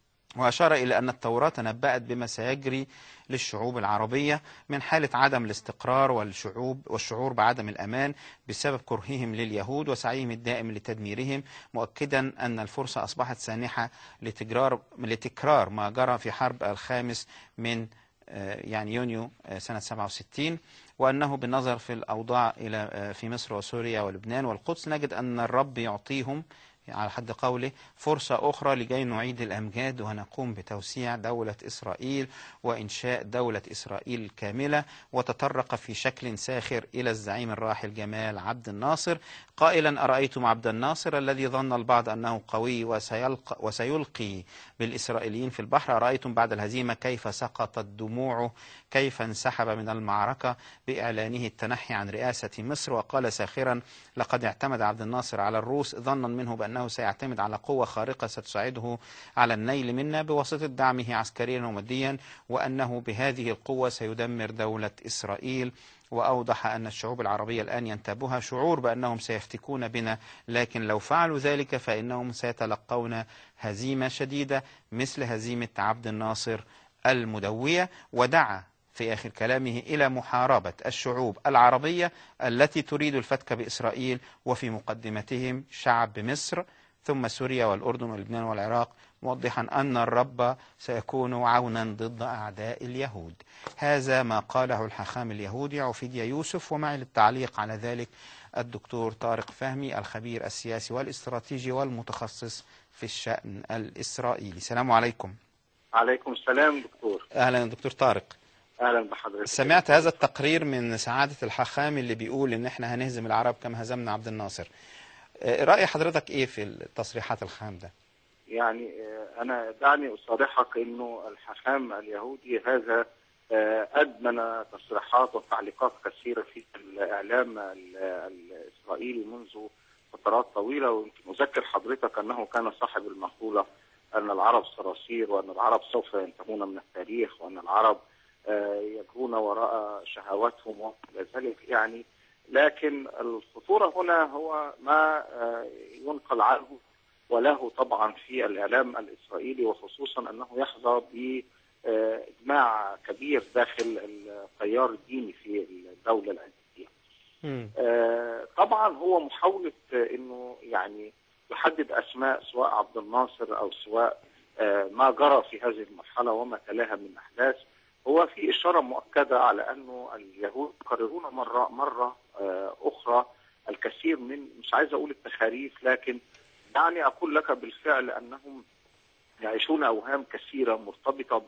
وأشار إلى أن التوراة تنبأت بما سيجري للشعوب العربية من حالة عدم الاستقرار والشعوب والشعور بعدم الأمان بسبب كرههم لليهود وسعيهم الدائم لتدميرهم مؤكدا أن الفرصة أصبحت سانحة لتكرار لتكرار ما جرى في حرب الخامس من آه، يعني يونيو آه، سنة 67 وأنه بالنظر في الأوضاع إلى آه، في مصر وسوريا ولبنان والقدس نجد أن الرب يعطيهم على حد قوله فرصة أخرى لكي نعيد الأمجاد ونقوم بتوسيع دولة إسرائيل وإنشاء دولة إسرائيل كاملة وتطرق في شكل ساخر إلى الزعيم الراحل جمال عبد الناصر قائلا أرأيتم عبد الناصر الذي ظن البعض أنه قوي وسيلقى, وسيلقي بالإسرائيليين في البحر أرأيتم بعد الهزيمة كيف سقطت دموعه كيف انسحب من المعركة بإعلانه التنحي عن رئاسة مصر وقال ساخرا لقد اعتمد عبد الناصر على الروس ظنا منه بأنه سيعتمد على قوة خارقة ستساعده على النيل منا بواسطة دعمه عسكريا وماديا وأنه بهذه القوة سيدمر دولة إسرائيل وأوضح أن الشعوب العربية الآن ينتابها شعور بأنهم سيفتكون بنا لكن لو فعلوا ذلك فإنهم سيتلقون هزيمة شديدة مثل هزيمة عبد الناصر المدوية ودعا في آخر كلامه إلى محاربة الشعوب العربية التي تريد الفتك بإسرائيل وفي مقدمتهم شعب مصر ثم سوريا والأردن ولبنان والعراق موضحا أن الرب سيكون عونا ضد أعداء اليهود هذا ما قاله الحاخام اليهودي عفيديا يوسف ومعي للتعليق على ذلك الدكتور طارق فهمي الخبير السياسي والاستراتيجي والمتخصص في الشأن الإسرائيلي السلام عليكم عليكم السلام دكتور أهلا دكتور طارق اهلا بحضرتك سمعت هذا التقرير من سعادة الحاخام اللي بيقول ان احنا هنهزم العرب كما هزمنا عبد الناصر آه، رأي حضرتك ايه في التصريحات الخام ده يعني آه، انا دعني اصارحك انه الحاخام اليهودي هذا آه، ادمن تصريحات وتعليقات كثيره في الاعلام ال- الاسرائيلي منذ فترات طويله ويمكن اذكر حضرتك انه كان صاحب المقوله ان العرب صراصير وان العرب سوف ينتهون من التاريخ وان العرب آه، يجرون وراء شهواتهم وإلى ذلك يعني لكن الخطوره هنا هو ما آه، ينقل عنه وله طبعا في الاعلام الاسرائيلي وخصوصا انه يحظى باجماع كبير داخل التيار الديني في الدوله الامريكيه. آه، طبعا هو محاوله آه، انه يعني يحدد اسماء سواء عبد الناصر او سواء آه، ما جرى في هذه المرحله وما تلاها من احداث هو في اشاره مؤكده على انه اليهود يكررون مره مره آه، اخرى الكثير من مش عايز اقول التخاريف لكن دعني اقول لك بالفعل انهم يعيشون اوهام كثيره مرتبطه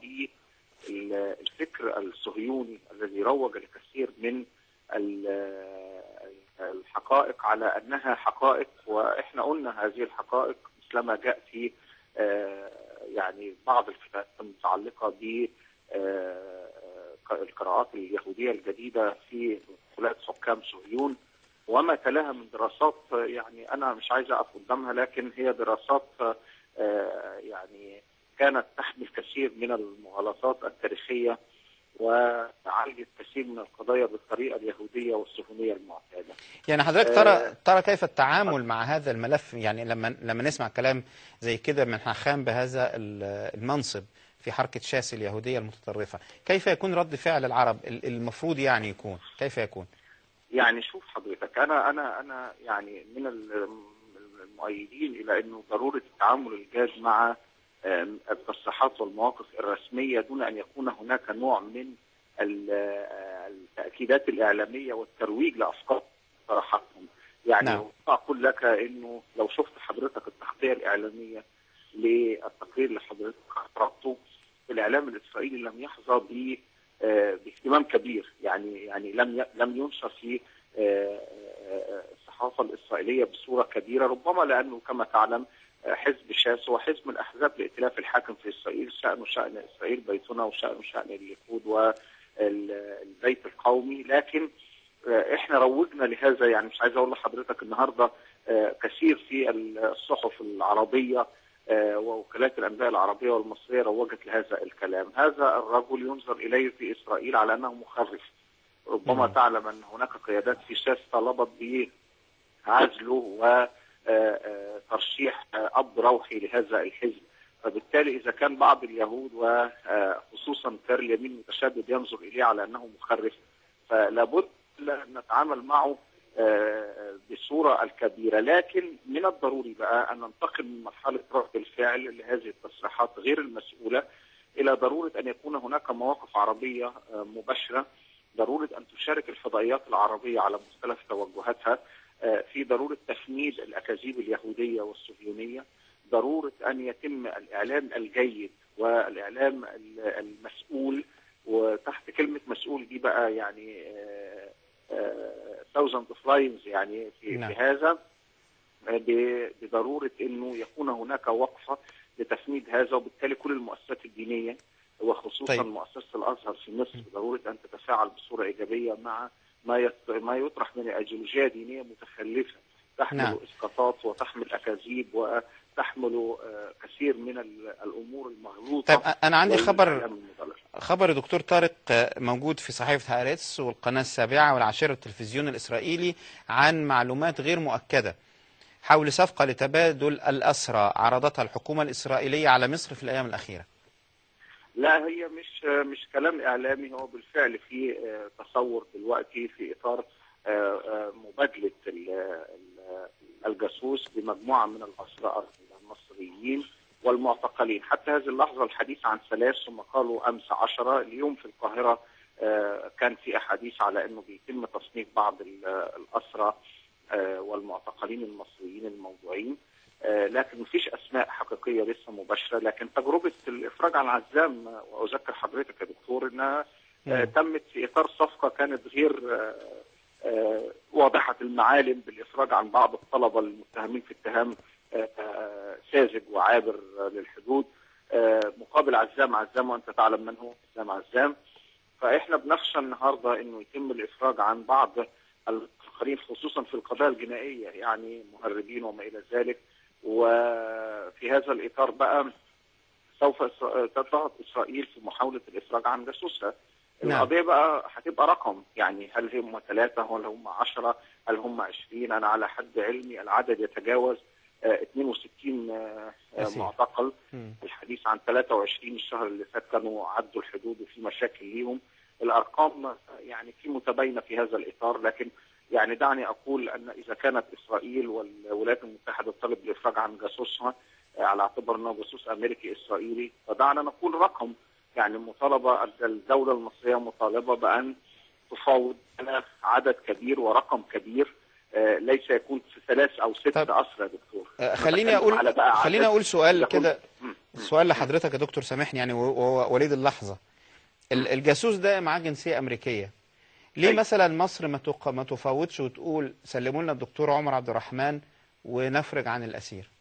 بالفكر الصهيوني الذي روج لكثير من ال- الحقائق على انها حقائق واحنا قلنا هذه الحقائق مثلما جاء في آه، يعني بعض الكتابات المتعلقه ب آه، القراءات اليهوديه الجديده في ولاة حكام صهيون وما تلاها من دراسات آه، يعني انا مش عايز اقف قدامها لكن هي دراسات آه، يعني كانت تحمل كثير من المغالطات التاريخيه وعالجت كثير من القضايا بالطريقه اليهوديه والصهيونيه المعتاده. يعني حضرتك آه، ترى ترى كيف التعامل مع هذا الملف يعني لما لما نسمع كلام زي كده من حاخام بهذا ال- المنصب في حركة شاسي اليهودية المتطرفة كيف يكون رد فعل العرب ال- المفروض يعني يكون كيف يكون يعني شوف حضرتك انا انا انا يعني من ال- المؤيدين الى انه ضروره التعامل الجاد مع آم، التصريحات والمواقف الرسميه دون ان يكون هناك نوع من ال- آه، التاكيدات الاعلاميه والترويج لافكار صراحتهم يعني نعم. اقول لك انه لو شفت حضرتك التغطيه الاعلاميه للتقرير اللي حضرتك قرأته الاعلام الاسرائيلي لم يحظى ب آه، باهتمام كبير يعني يعني لم ي- لم ينشر في آه، آه، الصحافه الاسرائيليه بصوره كبيره ربما لانه كما تعلم آه، حزب شاس هو حزب من احزاب الائتلاف الحاكم في اسرائيل شانه شان اسرائيل بيتنا وشانه شان الليكود والبيت القومي لكن آه، احنا روجنا لهذا يعني مش عايز اقول لحضرتك النهارده آه، كثير في الصحف العربيه آه، ووكالات الانباء العربيه والمصريه روجت لهذا الكلام، هذا الرجل ينظر اليه في اسرائيل على انه مخرف. ربما تعلم ان هناك قيادات في شاس طلبت بعزله وترشيح اب روحي لهذا الحزب. فبالتالي اذا كان بعض اليهود وخصوصا كار اليمين المتشدد ينظر اليه على انه مخرف فلابد ان نتعامل معه آه، بالصوره الكبيره لكن من الضروري بقى ان ننتقل من مرحله رد الفعل لهذه التصريحات غير المسؤوله الى ضروره ان يكون هناك مواقف عربيه آه، مباشره ضروره ان تشارك الفضائيات العربيه على مختلف توجهاتها آه، في ضروره تفنيد الاكاذيب اليهوديه والصهيونيه ضروره ان يتم الاعلام الجيد والاعلام ال- المسؤول وتحت كلمه مسؤول دي بقى يعني ثاوزند اوف لاينز يعني في, نعم. في هذا آه، ب- بضروره انه يكون هناك وقفه لتفنيد هذا وبالتالي كل المؤسسات الدينيه وخصوصا طيب. طيب. مؤسسه الازهر في مصر ضروره ان تتفاعل بصوره ايجابيه مع ما يط- ما يطرح من ايديولوجيه دينيه متخلفه تحمل نعم. نعم. اسقاطات وتحمل اكاذيب وتحمل آه، كثير من ال- الامور المغلوطه طيب أنا عندي خبر والإعلام المغلق. خبر دكتور طارق آه، موجود في صحيفة هارتس والقناة السابعة والعاشرة التلفزيون الإسرائيلي عن معلومات غير مؤكدة حول صفقة لتبادل الأسرى عرضتها الحكومة الإسرائيلية على مصر في الأيام الأخيرة لا هي مش مش كلام اعلامي هو بالفعل في آه، تصور دلوقتي في اطار آه، آه، مبادله ال- ال- الجاسوس بمجموعه من الاسرى المصريين والمعتقلين حتى هذه اللحظه الحديث عن ثلاث ثم قالوا امس عشرة اليوم في القاهره آه، كان في احاديث على انه بيتم تصنيف بعض ال- الاسرى آه، والمعتقلين المصريين الموضوعين آه، لكن مفيش اسماء حقيقيه لسه مباشره لكن تجربه الافراج عن العزام آه، واذكر حضرتك يا دكتور انها آه، تمت في اطار صفقه كانت غير آه، آه، واضحه المعالم بالافراج عن بعض الطلبه المتهمين في اتهام آه، آه، ساذج وعابر آه، للحدود آه، مقابل عزام عزام وانت تعلم من هو عزام عزام فاحنا بنخشى النهارده انه يتم الافراج عن بعض الاخرين خصوصا في القضايا الجنائيه يعني مهربين وما الى ذلك وفي هذا الاطار بقى سوف إسرا- تضغط اسرائيل في محاوله الافراج عن جاسوسها نعم. القضيه بقى هتبقى رقم يعني هل هم ثلاثه ولا هم عشرة هل هم 20 انا على حد علمي العدد يتجاوز آه، 62 آه، آه، أسير. معتقل الحديث عن 23 الشهر اللي فات كانوا عدوا الحدود وفي مشاكل ليهم الارقام يعني في متباينه في هذا الاطار لكن يعني دعني اقول ان اذا كانت اسرائيل والولايات المتحده تطالب بالافراج عن جاسوسها آه، على اعتبار انه جاسوس امريكي اسرائيلي فدعنا نقول رقم يعني مطالبه الدوله المصريه مطالبه بان تفاوض لنا عدد كبير ورقم كبير آه، ليس يكون في ثلاث او ست اسرى يا دكتور آه، خليني بتكلم اقول على بقى خليني عدد اقول سؤال يكون- كده سؤال لحضرتك يا دكتور سامحني يعني وهو وليد اللحظه ال- الجاسوس ده معاه جنسيه امريكيه ليه مثلا مصر ما تق... ما تفاوضش وتقول سلموا لنا الدكتور عمر عبد الرحمن ونفرج عن الاسير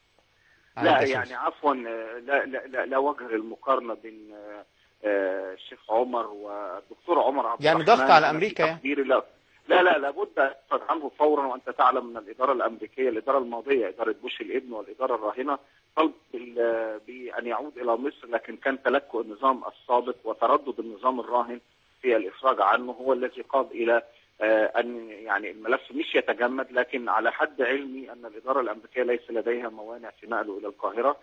عن لا الجاسوس. يعني عفوا آه، لا لا لا, لا وجه للمقارنه بين آه، آه، الشيخ عمر والدكتور عمر عبد يعني الرحمن ضغط على أنا في أمريكا يعني؟ تقديري لا لا لا لابد ان يفرج عنه فورا وانت تعلم ان الاداره الامريكيه الاداره الماضيه اداره بوش الابن والاداره الراهنه طلب بال- بان يعود الى مصر لكن كان تلكؤ النظام السابق وتردد النظام الراهن في الافراج عنه هو الذي قاد الى آه، ان يعني الملف مش يتجمد لكن على حد علمي ان الاداره الامريكيه ليس لديها موانع في نقله الى القاهره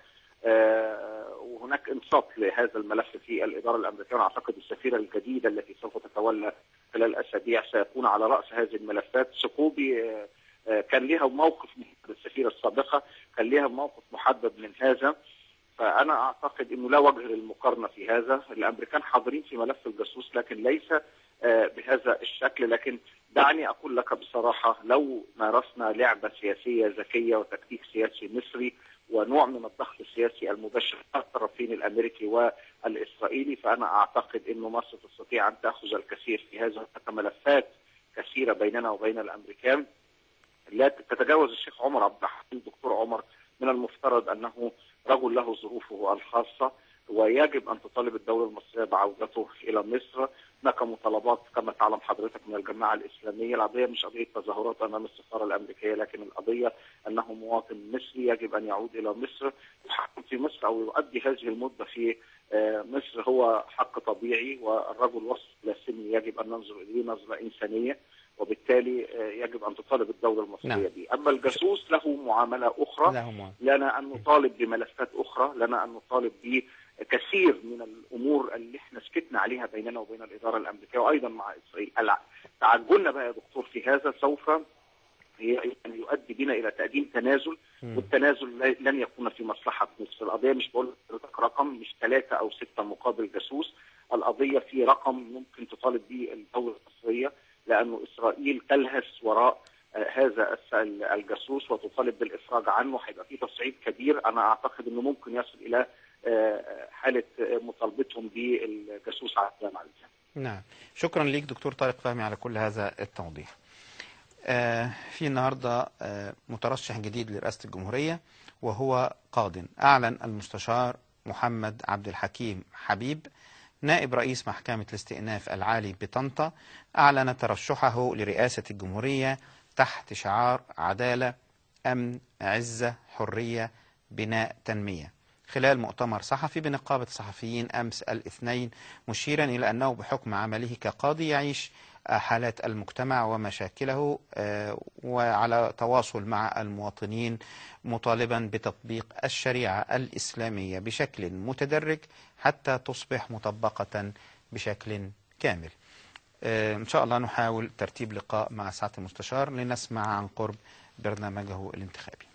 آه، وهناك انصات لهذا الملف في الاداره الامريكيه وانا اعتقد السفيره الجديده التي سوف تتولى خلال اسابيع سيكون على راس هذه الملفات سقوبي آه، آه، كان لها موقف محدد السفيره السابقه كان لها موقف محدد من هذا فانا اعتقد انه لا وجه للمقارنه في هذا الامريكان حاضرين في ملف الجاسوس لكن ليس آه، بهذا الشكل لكن دعني اقول لك بصراحه لو مارسنا لعبه سياسيه ذكيه وتكتيك سياسي مصري ونوع من الضغط السياسي المباشر على الطرفين الامريكي والاسرائيلي فانا اعتقد انه مصر تستطيع ان تاخذ الكثير في هذا ملفات كثيره بيننا وبين الامريكان لا تتجاوز الشيخ عمر عبد الرحمن الدكتور عمر من المفترض انه رجل له ظروفه الخاصه ويجب ان تطالب الدوله المصريه بعودته الى مصر هناك مطالبات كما تعلم حضرتك من الجماعه الاسلاميه القضيه مش قضيه تظاهرات امام السفاره الامريكيه لكن القضيه انه مواطن مصري يجب ان يعود الى مصر يحكم في مصر او يؤدي هذه المده في آه، مصر هو حق طبيعي والرجل وصل الى سن يجب ان ننظر اليه نظره انسانيه وبالتالي آه، يجب ان تطالب الدوله المصريه نعم. به اما الجاسوس له معامله اخرى له معاملة. لنا ان نطالب بملفات اخرى لنا ان نطالب بكثير من الامور اللي احنا سكتنا عليها بيننا وبين الاداره الامريكيه وايضا مع اسرائيل الع- تعجلنا بقى يا دكتور في هذا سوف هي- يعني يؤدي بنا الى تقديم تنازل والتنازل لا- لن يكون في مصلحه مصر القضيه مش بقول لحضرتك رقم مش ثلاثه او سته مقابل جاسوس القضيه في رقم ممكن تطالب به الدوله المصريه لانه اسرائيل تلهث وراء آه، هذا الس- الجاسوس وتطالب بالافراج عنه هيبقى في تصعيد كبير انا اعتقد انه ممكن يصل الى آه، حاله آه، مطالبتهم بالجاسوس على الجامعه الإسلامية. نعم شكرا ليك دكتور طارق فهمي على كل هذا التوضيح آه، في النهاردة آه، مترشح جديد لرئاسة الجمهورية وهو قاض أعلن المستشار محمد عبد الحكيم حبيب نائب رئيس محكمة الاستئناف العالي بطنطا أعلن ترشحه لرئاسة الجمهورية تحت شعار عدالة أمن عزة حرية بناء تنمية خلال مؤتمر صحفي بنقابة الصحفيين أمس الاثنين مشيرا إلى أنه بحكم عمله كقاضي يعيش آه، حالات المجتمع ومشاكله آه، وعلى تواصل مع المواطنين مطالبا بتطبيق الشريعة الإسلامية بشكل متدرج حتى تصبح مطبقة بشكل كامل آه، إن شاء الله نحاول ترتيب لقاء مع سعادة المستشار لنسمع عن قرب برنامجه الانتخابي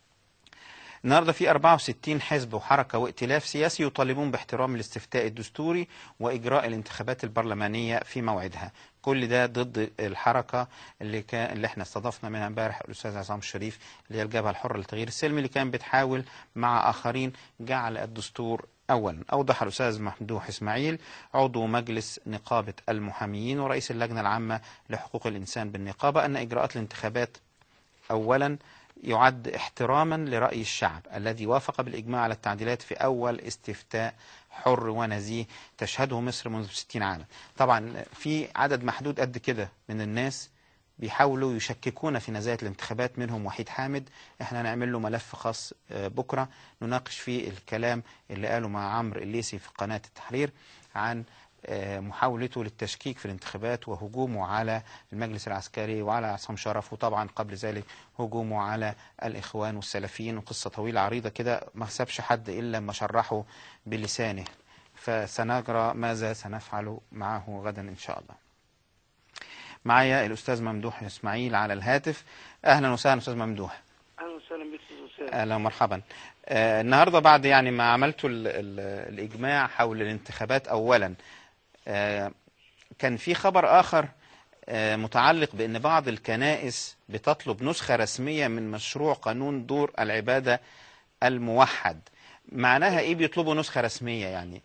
النهارده في 64 حزب وحركه وائتلاف سياسي يطالبون باحترام الاستفتاء الدستوري واجراء الانتخابات البرلمانيه في موعدها كل ده ضد الحركه اللي كان اللي احنا استضفنا منها امبارح الاستاذ عصام الشريف اللي هي الجبهه الحره للتغيير السلمي اللي كان بتحاول مع اخرين جعل الدستور اولا اوضح الاستاذ ممدوح اسماعيل عضو مجلس نقابه المحاميين ورئيس اللجنه العامه لحقوق الانسان بالنقابه ان اجراءات الانتخابات اولا يعد احتراما لرأي الشعب الذي وافق بالإجماع على التعديلات في أول استفتاء حر ونزيه تشهده مصر منذ 60 عاما طبعا في عدد محدود قد كده من الناس بيحاولوا يشككونا في نزاهة الانتخابات منهم وحيد حامد احنا هنعمل له ملف خاص آه، بكرة نناقش فيه الكلام اللي قاله مع عمرو الليسي في قناة التحرير عن آه، محاولته للتشكيك في الانتخابات وهجومه على المجلس العسكري وعلى عصام شرف وطبعا قبل ذلك هجومه على الإخوان والسلفيين وقصة طويلة عريضة كده ما سابش حد إلا ما شرحه بلسانه فسنجرى ماذا سنفعل معه غدا إن شاء الله معايا الأستاذ ممدوح إسماعيل على الهاتف أهلا وسهلا أستاذ ممدوح اهلا وسهلا بك استاذ وسام اهلا ومرحبا آه، النهارده بعد يعني ما عملتوا ال- ال- الاجماع حول الانتخابات اولا آه، كان في خبر اخر آه، متعلق بان بعض الكنائس بتطلب نسخه رسميه من مشروع قانون دور العباده الموحد معناها ايه بيطلبوا نسخه رسميه يعني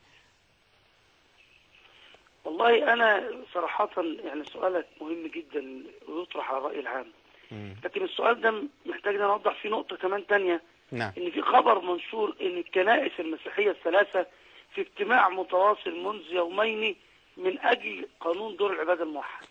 والله انا صراحه يعني سؤالك مهم جدا ويطرح على الراي العام لكن السؤال ده محتاج ان اوضح فيه نقطه كمان تانية نعم ان في خبر منشور ان الكنائس المسيحيه الثلاثه في اجتماع متواصل منذ يومين من اجل قانون دور العباده الموحد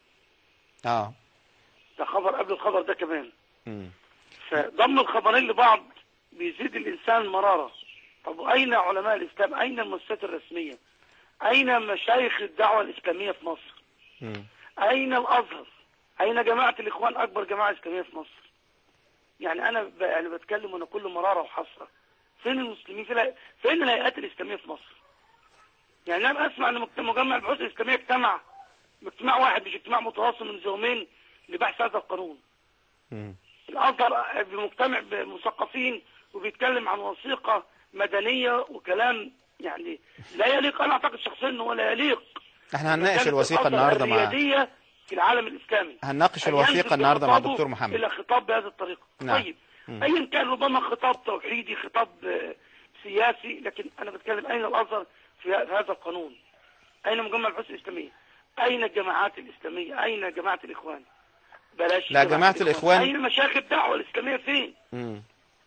اه ده خبر قبل الخبر ده كمان مم. فضم الخبرين لبعض بيزيد الإنسان مرارة طب أين علماء الإسلام أين المؤسسات الرسمية أين مشايخ الدعوة الإسلامية في مصر مم. أين الأزهر أين جماعة الإخوان أكبر جماعة إسلامية في مصر يعني أنا ب... يعني بتكلم وأنا كل مرارة وحسرة فين المسلمين فين, ال- فين الهيئات الإسلامية في مصر يعني أنا أسمع أن مجت- مجمع البحوث الإسلامية اجتمع اجتماع واحد مش اجتماع متواصل من يومين لبحث هذا القانون مم. الازهر بمجتمع بمثقفين وبيتكلم عن وثيقه مدنيه وكلام يعني لا يليق انا اعتقد شخصيا انه لا يليق احنا هنناقش كانت الوثيقه الأزهر النهارده مع الرياديه في العالم الاسلامي هنناقش أن الوثيقه ينزل النهارده مع بخطابه الدكتور محمد الى خطاب بهذه الطريقه نعم. طيب مم. ايا كان ربما خطاب توحيدي خطاب آه، سياسي لكن انا بتكلم اين الازهر في ه- في هذا القانون اين مجمع البحوث الاسلاميه اين الجماعات الاسلاميه اين جماعه الاخوان بلاش لا، جماعة الإخوان- اين مشايخ الدعوه الاسلاميه فين مم.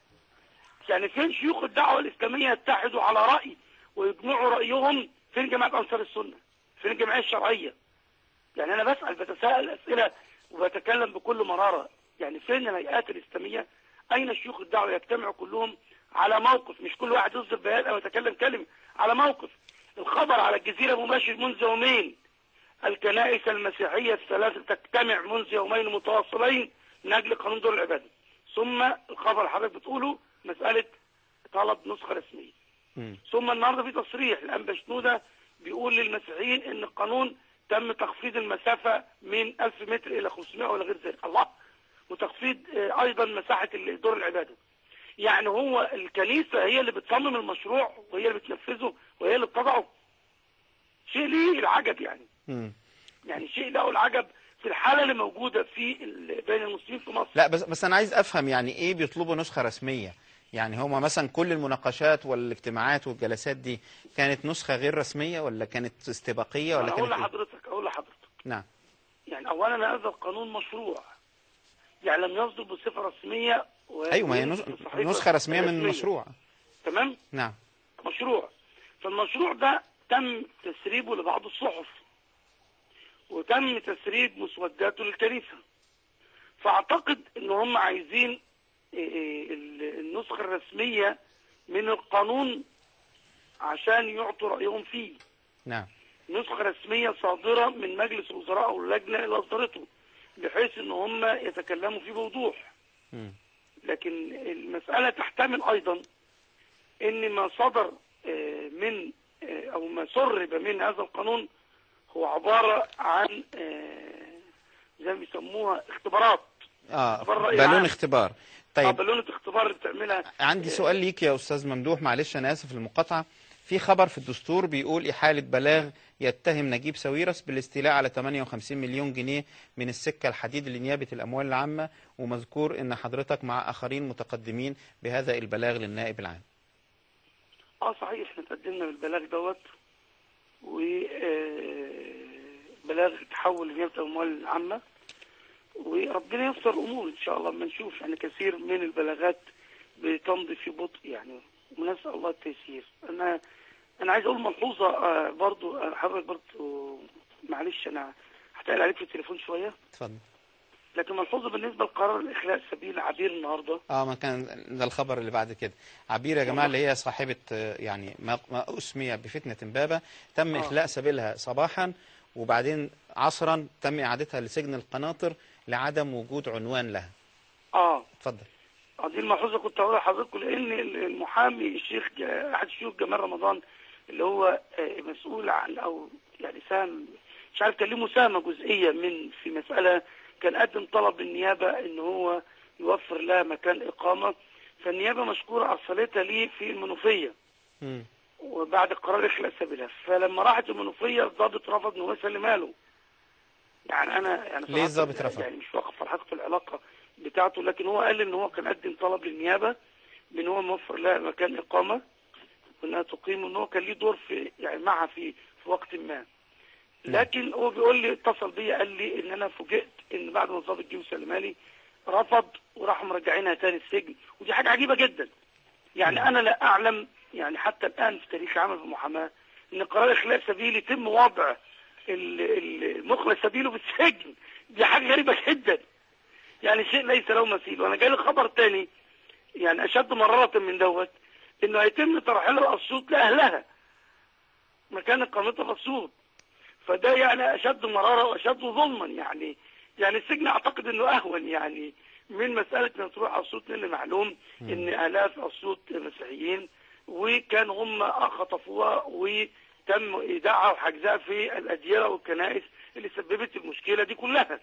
يعني فين شيوخ الدعوة الإسلامية يتحدوا على رأي ويجمعوا رأيهم فين جماعة أنصار السنة فين الجمعية الشرعية يعني أنا بسأل بتساءل أسئلة وبتكلم بكل مرارة يعني فين الهيئات الإسلامية أين شيوخ الدعوة يجتمعوا كلهم على موقف مش كل واحد يصدر بيان أو يتكلم كلمة على موقف الخبر على الجزيرة مباشر منذ يومين الكنائس المسيحية الثلاثة تجتمع منذ يومين متواصلين من أجل قانون دور العبادة ثم الخبر اللي حضرتك بتقوله مسألة طلب نسخة رسمية مم. ثم النهارده في تصريح الأنبا شنودة بيقول للمسيحيين ان القانون تم تخفيض المسافة من 1000 متر الى 500 ولا غير ذلك الله وتخفيض آه، ايضا مساحة ال- دور العبادة يعني هو الكنيسة هي اللي بتصمم المشروع وهي اللي بتنفذه وهي اللي بتضعه شيء ليه العجب يعني مم. يعني شيء له العجب في الحالة اللي موجودة في ال- بين المسلمين في مصر لا بس بس انا عايز افهم يعني ايه بيطلبوا نسخه رسميه يعني هما مثلا كل المناقشات والاجتماعات والجلسات دي كانت نسخه غير رسميه ولا كانت استباقيه ولا أنا اقول كانت إيه؟ لحضرتك اقول لحضرتك نعم يعني اولا هذا القانون مشروع يعني لم يصدر بصفه رسميه و- ايوه ما هي نس- في الصحيفة نسخه رسميه من الرسمية. المشروع تمام نعم مشروع فالمشروع ده تم تسريبه لبعض الصحف وتم تسريب مسوداته للكنيسه فاعتقد ان هم عايزين إيه إيه ال- النسخه الرسميه من القانون عشان يعطوا رايهم فيه نعم نسخة رسمية صادرة من مجلس الوزراء أو اللجنة اللي أصدرته بحيث إن هم يتكلموا فيه بوضوح مم. لكن المسألة تحتمل أيضا إن ما صدر آه، من آه، أو ما سرب من هذا القانون هو عبارة عن آه، زي ما بيسموها اختبارات اه اختبار رأي بالون عام. اختبار آه، طيب بالونة اختبار اللي بتعملها عندي سؤال ليك يا استاذ ممدوح معلش انا اسف للمقاطعه في خبر في الدستور بيقول احاله بلاغ يتهم نجيب ساويرس بالاستيلاء على 58 مليون جنيه من السكه الحديد لنيابه الاموال العامه ومذكور ان حضرتك مع اخرين متقدمين بهذا البلاغ للنائب العام اه صحيح احنا تقدمنا بالبلاغ دوت و آه، بلاغ تحول لنيابة الأموال العامة وربنا ييسر الامور ان شاء الله اما نشوف يعني كثير من البلاغات بتمضي في بطء يعني ونسال الله التيسير انا انا عايز اقول ملحوظه آه، برضو آه، حضرتك برضو معلش انا هتقل عليك في التليفون شويه اتفضل لكن ملحوظه بالنسبه لقرار الاخلاء سبيل عبير النهارده اه ما كان ده الخبر اللي بعد كده عبير يا جماعه اللي هي صاحبه آه، يعني ما, ما اسمي بفتنه امبابه تم آه. اخلاء سبيلها صباحا وبعدين عصرا تم اعادتها لسجن القناطر لعدم وجود عنوان لها اه اتفضل اه دي الملحوظه كنت هقولها لحضراتكم لان المحامي الشيخ ج- احد الشيوخ جمال رمضان اللي هو آه، مسؤول عن او يعني سام مش عارف كان ليه مساهمه جزئيه من في مساله كان قدم طلب للنيابه ان هو يوفر لها مكان اقامه فالنيابه مشكوره ارسلتها ليه في المنوفيه مم. وبعد قرار اخلاء سبيلها فلما راحت المنوفيه الضابط رفض ان هو يسلمها له يعني انا يعني ليه صراحة الضابط رفض؟ يعني مش واقف على حقيقه العلاقه بتاعته لكن هو قال ان هو كان قدم طلب للنيابه بان هو موفر لها مكان اقامه وانها تقيم وان هو كان ليه دور في يعني معها في في وقت ما لكن هو بيقول لي اتصل بيا قال لي ان انا فوجئت ان بعد ما الضابط جه وسلمها لي رفض وراحوا مرجعينها تاني السجن ودي حاجه عجيبه جدا يعني انا لا اعلم يعني حتى الان في تاريخ عمل المحاماه ان قرار اخلاء سبيل يتم وضع ال- ال- المخلص سبيله بالسجن دي حاجه غريبه جدا يعني شيء ليس له مثيل وانا جاي لي خبر تاني يعني اشد مرارة من دوت انه هيتم ترحيل اسيوط لاهلها مكان اقامتها في اسيوط فده يعني اشد مرارة واشد ظلما يعني يعني السجن اعتقد انه اهون يعني من مسألة ان تروح اسيوط لان معلوم ان اهلها في اسيوط مسيحيين وكان هم خطفوها وتم ايداعها وحجزها في الاديرة والكنائس اللي سببت المشكلة دي كلها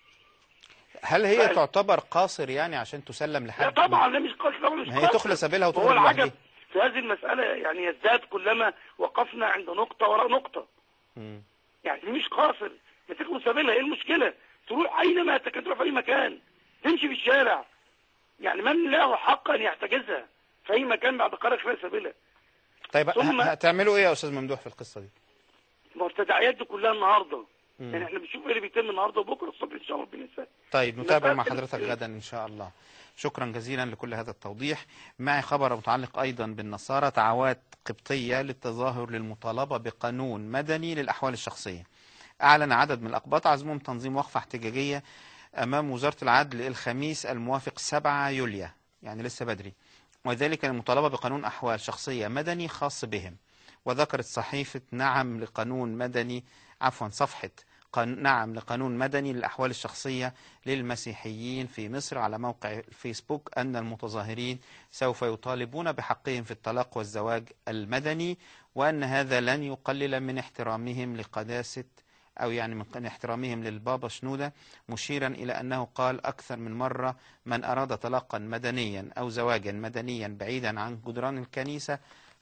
هل هي بقى- تعتبر قاصر يعني عشان تسلم لا لحد طبعا ده مش قصر طبعا مش ما هي قصر. تخلى سبيلها هو وتخرج العجب لوحدها في هذه المسألة يعني يزداد كلما وقفنا عند نقطة وراء نقطة مم. يعني دي مش قاصر ما تخلوا سبيلها ايه المشكلة تروح اينما تك- تروح في اي مكان تمشي في الشارع يعني من له حق ان يحتجزها في اي مكان بعد قرار خلال سبيلها طيب ثم- ه- هتعملوا ايه يا استاذ ممدوح في القصه دي ما هو التداعيات دي كلها النهارده مم. يعني احنا بنشوف ايه اللي بيتم النهارده وبكره الصبح ان شاء الله ربنا يسهل طيب نتابع مع مسألة حضرتك ال- غدا إن شاء الله شكرا جزيلا لكل هذا التوضيح معي خبر متعلق أيضا بالنصارى دعوات قبطية للتظاهر للمطالبة بقانون مدني للأحوال الشخصية أعلن عدد من الأقباط عزمهم تنظيم وقفة احتجاجية أمام وزارة العدل الخميس الموافق 7 يوليو يعني لسه بدري وذلك للمطالبة بقانون أحوال شخصية مدني خاص بهم وذكرت صحيفة نعم لقانون مدني عفوا صفحة قان- نعم لقانون مدني للأحوال الشخصية للمسيحيين في مصر على موقع الفيسبوك أن المتظاهرين سوف يطالبون بحقهم في الطلاق والزواج المدني وأن هذا لن يقلل من احترامهم لقداسة أو يعني من احترامهم للبابا شنودة مشيرا إلى أنه قال أكثر من مرة من أراد طلاقا مدنيا أو زواجا مدنيا بعيدا عن جدران الكنيسة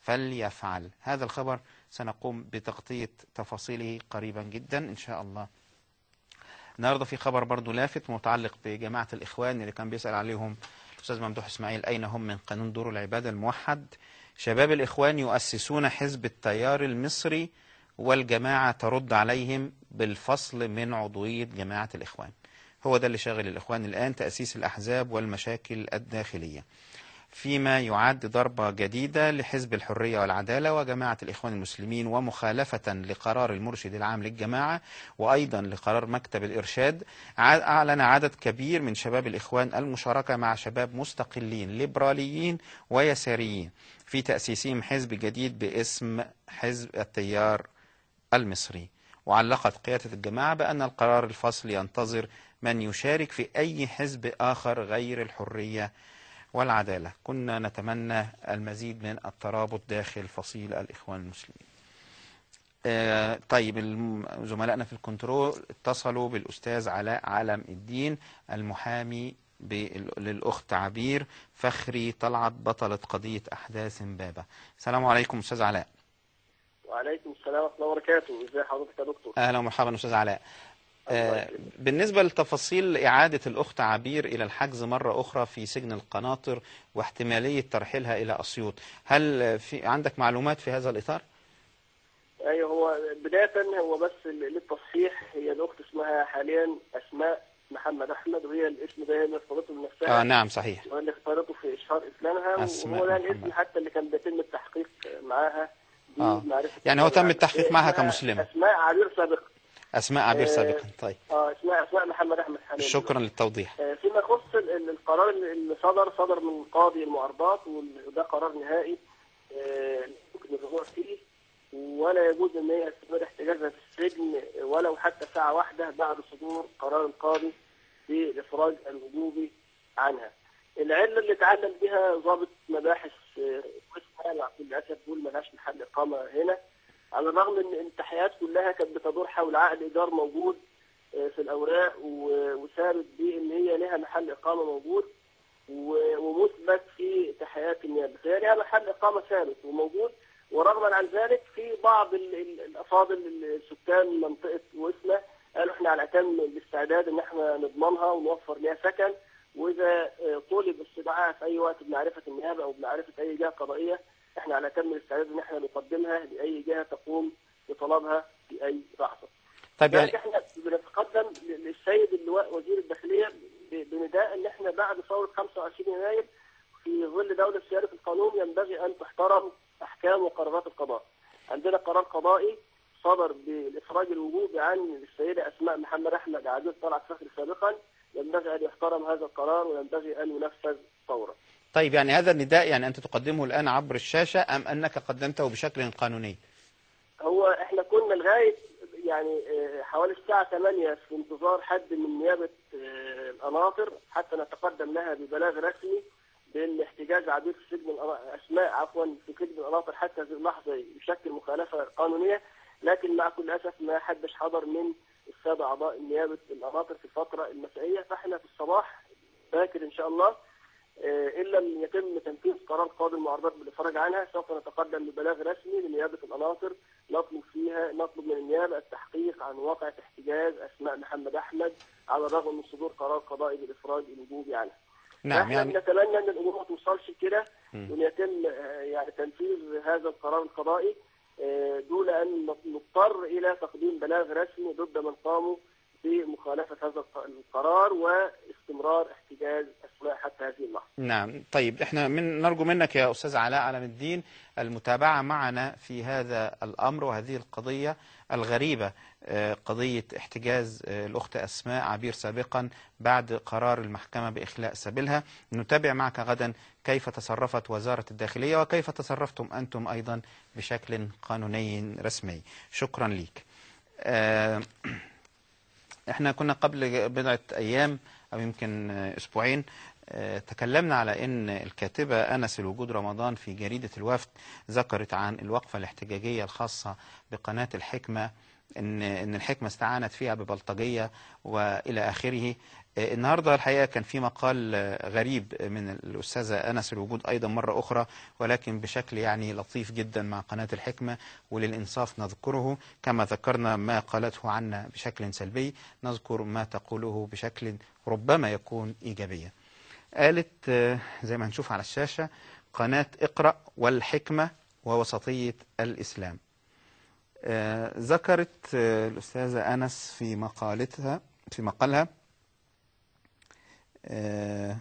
فليفعل هذا الخبر سنقوم بتغطية تفاصيله قريبا جدا إن شاء الله النهارده في خبر برضو لافت متعلق بجماعة الإخوان اللي كان بيسأل عليهم الأستاذ ممدوح إسماعيل أين هم من قانون دور العبادة الموحد شباب الإخوان يؤسسون حزب التيار المصري والجماعة ترد عليهم بالفصل من عضوية جماعة الإخوان هو ده اللي شاغل الإخوان الآن تأسيس الأحزاب والمشاكل الداخلية فيما يعد ضربة جديدة لحزب الحرية والعدالة وجماعة الإخوان المسلمين ومخالفة لقرار المرشد العام للجماعة وأيضا لقرار مكتب الإرشاد ع- أعلن عدد كبير من شباب الإخوان المشاركة مع شباب مستقلين ليبراليين ويساريين في تأسيسهم حزب جديد باسم حزب التيار المصري وعلقت قيادة الجماعة بأن القرار الفصل ينتظر من يشارك في أي حزب آخر غير الحرية والعدالة كنا نتمنى المزيد من الترابط داخل فصيل الإخوان المسلمين آه، طيب الم- زملائنا في الكنترول اتصلوا بالأستاذ علاء علم الدين المحامي بال- للأخت عبير فخري طلعت بطلة قضية أحداث إمبابة السلام عليكم أستاذ علاء وعليكم السلام ورحمه الله وبركاته ازي حضرتك يا دكتور أهلا ومرحبا أستاذ علاء آه، بالنسبة لتفاصيل إعادة الأخت عبير إلى الحجز مرة أخرى في سجن القناطر واحتمالية ترحيلها إلى أسيوط هل في عندك معلومات في هذا الإطار؟ ايوه هو بدايه هو بس للتصحيح هي الاخت اسمها حاليا اسماء محمد احمد وهي الاسم ده هي اللي اختارته لنفسها اه نعم صحيح وهي اللي اختارته في اشهار اسلامها أسماء وهو ده محمد. الاسم حتى اللي كان بيتم التحقيق معاها اه بمعرفة يعني هو تم الشرع. التحقيق معها اسمها كمسلمة اسماء عبير سابقا أسماء عبير آه، سابقا طيب اه اسمها اسماء محمد احمد حاليا شكرا للتوضيح آه، فيما يخص ال- ال- القرار اللي اللي صدر صدر من قاضي المعارضات وده قرار نهائي آه، يمكن الرجوع فيه ولا يجوز ان هي تستمر احتجازها في السجن ولو حتى ساعه واحده بعد صدور قرار القاضي بالافراج الوجوبي عنها. العله اللي تعلم بها ضابط مباحث آه، قسم للاسف دول ملهاش محل اقامه هنا على الرغم ان التحقيقات كلها كانت بتدور حول عقد ايجار موجود آه، في الاوراق و- وثابت بان هي لها محل اقامه موجود و- ومثبت في تحقيقات النيابه فهي لها محل اقامه ثابت وموجود ورغما عن ذلك في بعض ال- ال- الافاضل السكان منطقه واسمه قالوا احنا على اتم الاستعداد ان احنا نضمنها ونوفر لها سكن واذا آه، طلب استدعائها في اي وقت بمعرفه النيابه او بمعرفه اي جهه قضائيه احنا على اتم الاستعداد ان احنا نقدمها لاي جهه تقوم بطلبها في اي لحظه. طيب يعني ذلك احنا بنتقدم للسيد اللواء وزير الداخليه ب- بنداء ان احنا بعد ثوره 25 يناير في ظل دوله سياده القانون ينبغي ان تحترم احكام وقرارات القضاء. عندنا قرار قضائي صدر بالافراج الوجوبي عن السيده اسماء محمد احمد عزيز طلعت فخري سابقا ينبغي ان يحترم هذا القرار وينبغي ان ينفذ فورا. طيب يعني هذا النداء يعني أنت تقدمه الآن عبر الشاشة أم أنك قدمته بشكل قانوني هو احنا كنا لغايه يعني آه، حوالي الساعه 8 في انتظار حد من نيابه آه، القناطر حتى نتقدم لها ببلاغ رسمي بان احتجاز عبيد في سجن القنا- اسماء عفوا في سجن القناطر حتى هذه اللحظه يشكل مخالفه قانونيه لكن مع كل اسف ما حدش حضر من الساده اعضاء نيابه القناطر في الفتره المسائيه فاحنا في الصباح باكر ان شاء الله آه، ان لم يتم تنفيذ قرار قاضي المعارضات بالافراج عنها سوف نتقدم ببلاغ رسمي لنيابه القناطر نطلب فيها نطلب من النيابه التحقيق عن واقع احتجاز اسماء محمد احمد على الرغم من صدور قرار قضائي بالافراج الوجوبي عنها. نعم احنا يعني نتمنى ان الامور ما توصلش كده مم. وان يتم آه، يعني تنفيذ هذا القرار القضائي آه، دون ان نضطر الى تقديم بلاغ رسمي ضد من قاموا بمخالفه هذا الق- القرار واستمرار احتجاز اسماء حتى هذه اللحظه. نعم طيب احنا من نرجو منك يا أستاذ علاء علم الدين المتابعة معنا في هذا الأمر وهذه القضية الغريبة آه، قضية احتجاز آه، الأخت أسماء عبير سابقا بعد قرار المحكمة بإخلاء سبيلها نتابع معك غدا كيف تصرفت وزارة الداخلية وكيف تصرفتم أنتم أيضا بشكل قانوني رسمي شكرا ليك آه، احنا كنا قبل بضعة أيام أو يمكن آه، أسبوعين آه، تكلمنا على أن الكاتبة أنس الوجود رمضان في جريدة الوفد ذكرت عن الوقفة الاحتجاجية الخاصة بقناة الحكمة ان ان الحكمه استعانت فيها ببلطجيه والى اخره آه، النهارده الحقيقه كان في مقال آه، غريب من الاستاذه انس الوجود ايضا مره اخرى ولكن بشكل يعني لطيف جدا مع قناه الحكمه وللانصاف نذكره كما ذكرنا ما قالته عنا بشكل سلبي نذكر ما تقوله بشكل ربما يكون ايجابيا. قالت آه، زي ما هنشوف على الشاشه قناه اقرا والحكمه ووسطيه الاسلام. آه، ذكرت آه، الأستاذة أنس في مقالتها في مقالها آه،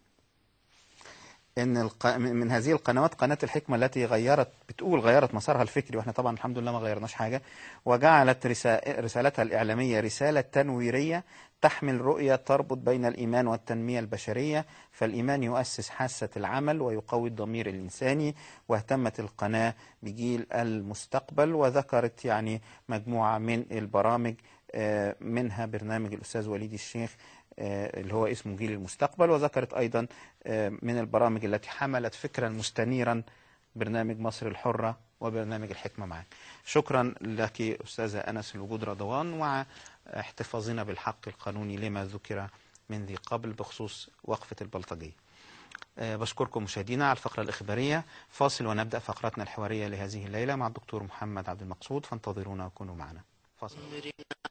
ان الق... من هذه القنوات قناه الحكمه التي غيرت بتقول غيرت مسارها الفكري واحنا طبعا الحمد لله ما غيرناش حاجه وجعلت رسا... رسالتها الاعلاميه رساله تنويريه تحمل رؤيه تربط بين الايمان والتنميه البشريه فالايمان يؤسس حاسه العمل ويقوي الضمير الانساني واهتمت القناه بجيل المستقبل وذكرت يعني مجموعه من البرامج آه، منها برنامج الاستاذ وليد الشيخ آه، اللي هو اسمه جيل المستقبل وذكرت أيضا آه، من البرامج التي حملت فكرا مستنيرا برنامج مصر الحرة وبرنامج الحكمة معك شكرا لك أستاذة أنس الوجود رضوان مع احتفاظنا بالحق القانوني لما ذكر من ذي قبل بخصوص وقفة البلطجية آه، بشكركم مشاهدينا على الفقرة الإخبارية فاصل ونبدأ فقرتنا الحوارية لهذه الليلة مع الدكتور محمد عبد المقصود فانتظرونا وكونوا معنا فاصل